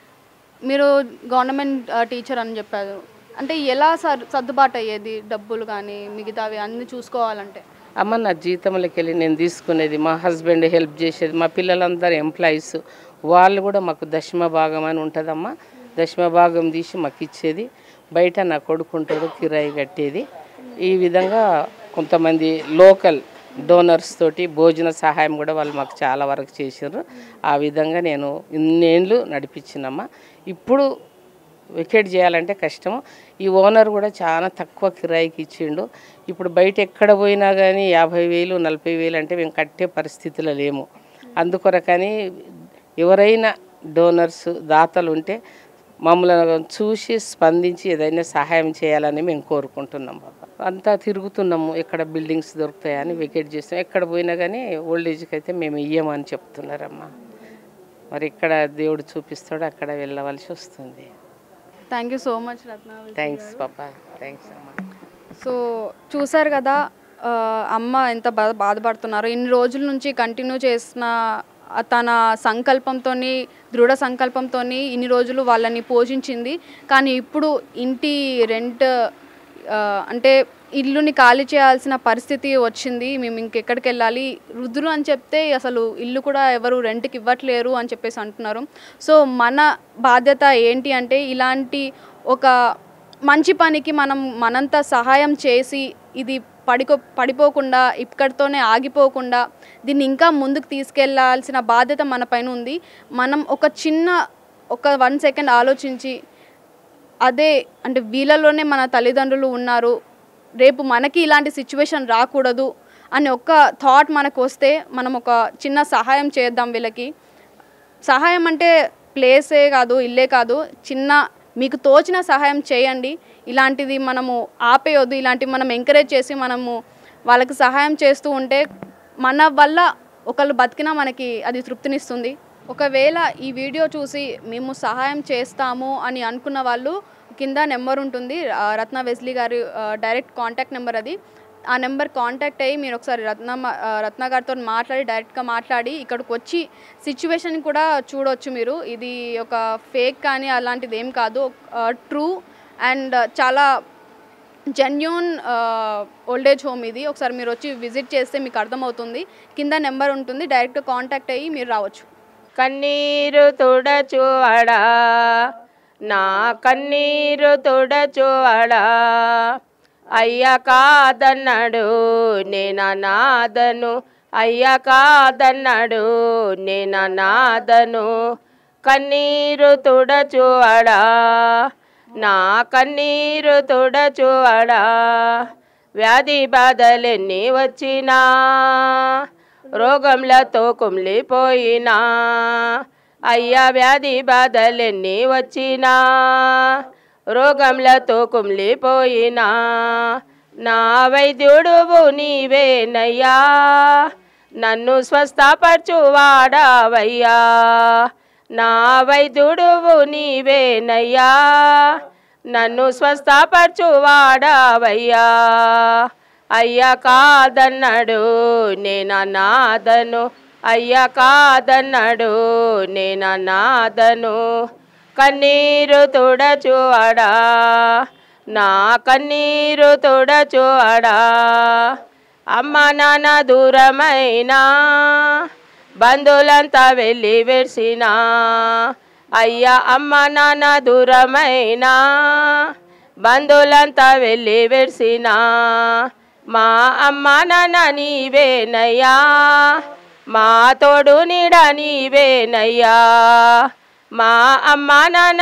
C: మీరు గవర్నమెంట్ టీచర్ అని చెప్పారు అంటే ఎలా సర్ సర్దుబాటు అయ్యేది డబ్బులు కానీ మిగతావి అన్ని చూసుకోవాలంటే
M: అమ్మ నా జీతంలోకి వెళ్ళి నేను తీసుకునేది మా హస్బెండ్ హెల్ప్ చేసేది మా పిల్లలందరూ ఎంప్లాయీస్ వాళ్ళు కూడా మాకు దశమ భాగం అని ఉంటుందమ్మా దశమ భాగం తీసి మాకు ఇచ్చేది బయట నా కొడుకుంటాడు కిరాయి కట్టేది ఈ విధంగా కొంతమంది లోకల్ డోనర్స్ తోటి భోజన సహాయం కూడా వాళ్ళు మాకు చాలా వరకు చేసారు ఆ విధంగా నేను ఇన్నేళ్ళు నడిపించినమ్మా ఇప్పుడు వికెట్ చేయాలంటే కష్టము ఈ ఓనర్ కూడా చాలా తక్కువ కిరాయికి ఇచ్చిండు ఇప్పుడు బయట ఎక్కడ పోయినా కానీ యాభై వేలు నలభై వేలు అంటే మేము కట్టే పరిస్థితిలో లేము అందుకొరకని ఎవరైనా డోనర్స్ దాతలు ఉంటే మమ్మల్ని చూసి స్పందించి ఏదైనా సహాయం చేయాలని మేము కోరుకుంటున్నాం బాబా అంతా తిరుగుతున్నాము ఎక్కడ బిల్డింగ్స్ దొరుకుతాయని వికెట్ చేస్తాం ఎక్కడ పోయినా కానీ ఓల్డ్ ఏజ్కి అయితే మేము ఇయ్యమని చెప్తున్నారమ్మా మరి ఇక్కడ దేవుడు చూపిస్తాడు అక్కడ వెళ్ళవలసి వస్తుంది
C: thank you so much Ratna
M: thanks పాపా థ్యాంక్స్ అమ్మా
C: సో చూసారు కదా ఆ, అమ్మ ఎంత బాధ బాధపడుతున్నారో ఇన్ని రోజుల నుంచి కంటిన్యూ చేసిన ఆ తన సంకల్పంతో దృఢ సంకల్పంతో ఇన్ని రోజులు వాళ్ళని పోషించింది కానీ ఇప్పుడు ఇంటి రెంట్ ఆ, అంటే ఇల్లుని ఖాళీ చేయాల్సిన పరిస్థితి వచ్చింది మేము ఇంకెక్కడికి వెళ్ళాలి రుద్రు అని చెప్తే అసలు ఇల్లు కూడా ఎవరు రెంట్కి ఇవ్వట్లేరు అని చెప్పేసి అంటున్నారు సో మన బాధ్యత ఏంటి అంటే ఇలాంటి ఒక మంచి పనికి మనం మనంత సహాయం చేసి ఇది పడికో పడిపోకుండా ఇక్కడితోనే ఆగిపోకుండా దీన్ని ఇంకా ముందుకు తీసుకెళ్లాల్సిన బాధ్యత మన పైన ఉంది మనం ఒక చిన్న ఒక వన్ సెకండ్ ఆలోచించి అదే అంటే వీళ్ళలోనే మన తల్లిదండ్రులు ఉన్నారు రేపు మనకి ఇలాంటి సిచ్యువేషన్ రాకూడదు అని ఒక్క థాట్ మనకు వస్తే మనం ఒక చిన్న సహాయం చేద్దాం వీళ్ళకి సహాయం అంటే ప్లేసే కాదు ఇల్లే కాదు చిన్న మీకు తోచిన సహాయం చేయండి ఇలాంటిది మనము ఆపేయొద్దు ఇలాంటివి మనం ఎంకరేజ్ చేసి మనము వాళ్ళకి సహాయం చేస్తూ ఉంటే మన వల్ల ఒకళ్ళు బతికినా మనకి అది తృప్తినిస్తుంది ఒకవేళ ఈ వీడియో చూసి మేము సహాయం చేస్తాము అని అనుకున్న వాళ్ళు కింద నెంబర్ ఉంటుంది ఆ, రత్న వెస్లీ గారి ఆ, డైరెక్ట్ కాంటాక్ట్ నెంబర్ అది ఆ నెంబర్ కాంటాక్ట్ అయ్యి మీరు ఒకసారి రత్న ఆ, రత్న గారితో మాట్లాడి డైరెక్ట్గా మాట్లాడి ఇక్కడికి వచ్చి సిచ్యువేషన్ కూడా చూడొచ్చు మీరు ఇది ఒక ఫేక్ కానీ అలాంటిది ఏం కాదు ట్రూ అండ్ చాలా జెన్యూన్ ఓల్డేజ్ హోమ్ ఇది ఒకసారి మీరు వచ్చి విజిట్ చేస్తే మీకు అర్థమవుతుంది కింద నెంబర్ ఉంటుంది డైరెక్ట్ కాంటాక్ట్ అయ్యి మీరు రావచ్చు
F: కన్నీరు తుడచువాడా నా కన్నీరు తుడచువాడా అయ్య కాదన్నాడు నేనా నాదను అయ్య కాదన్నాడు నేనా నాదను కన్నీరు తుడచువాడా నా కన్నీరు తుడచువాడా వ్యాధి బాధలెన్ని వచ్చినా రోగంలతో కుమిలిపోయినా అయ్యా వ్యాధి బాధలెన్ని వచ్చినా రోగంలతో కుమిలిపోయినా నా వైద్యుడువు నీవేనయ్యా నన్ను స్వస్థపరచువాడావయ్యా నా వైద్యుడువు నీవేనయ్యా నన్ను స్వస్థపరచువాడావయ్యా అయ్యా కాదన్నాడు నేనా నాదను అయ్యా కాదన్నాడు నేనా నాదను కన్నీరు తుడచువాడా నా కన్నీరు తుడచువాడా అమ్మ నాన్న దూరమైనా బంధువులంతా వెళ్ళి వెర్సినా అయ్యా అమ్మ నాన్న దూరమైనా బంధువులంతా వెళ్ళి వెర్సినా మా అమ్మ నాన్న నీవేనయ్యా మా తోడు నీడ నీవేనయ్యా మా అమ్మ నాన్న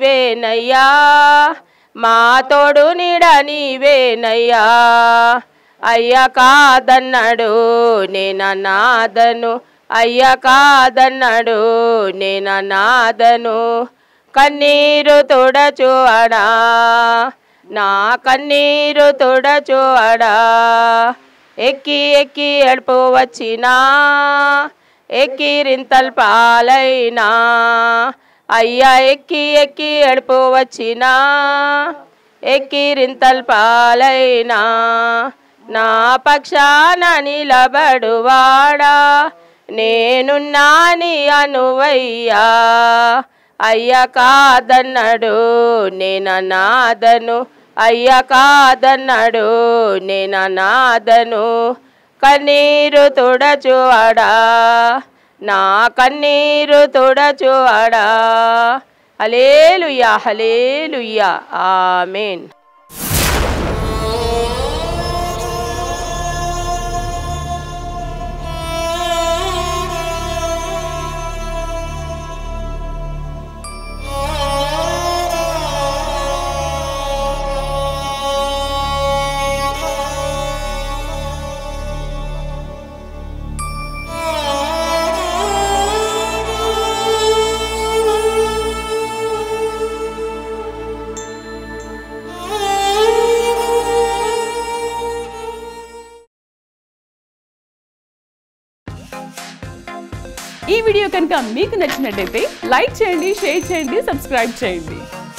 F: నీవేనయ్యా మా తోడు నీడ నీవేనయ్యా అయ్యా కాదన్నాడు నేనన్నాదను అయ్యా కాదన్నాడు నేనన్నాదను కన్నీరు తుడచు అడా నా కన్నీరు తుడచు అడా ఎక్కి ఎక్కి ఎడుపు వచ్చినా ఎక్కిరింతల్ పాలైనా అయ్యా ఎక్కి ఎక్కి ఎడుపు వచ్చినా ఎక్కిరింతల్ పాలైనా నా పక్షాన నిలబడువాడా నేనున్నాని అనువయ్యా అయ్యా కాదన్నాడు నేననాదను అయ్యా కాదన్నాడు నేననాదను కన్నీరు తుడచువాడా నా కన్నీరు తుడచువాడా హలేలుయ్యా హలేలుయ్యా ఆమెన్
N: ఈ వీడియో కనుక మీకు నచ్చినట్టయితే లైక్ చేయండి షేర్ చేయండి సబ్స్క్రైబ్ చేయండి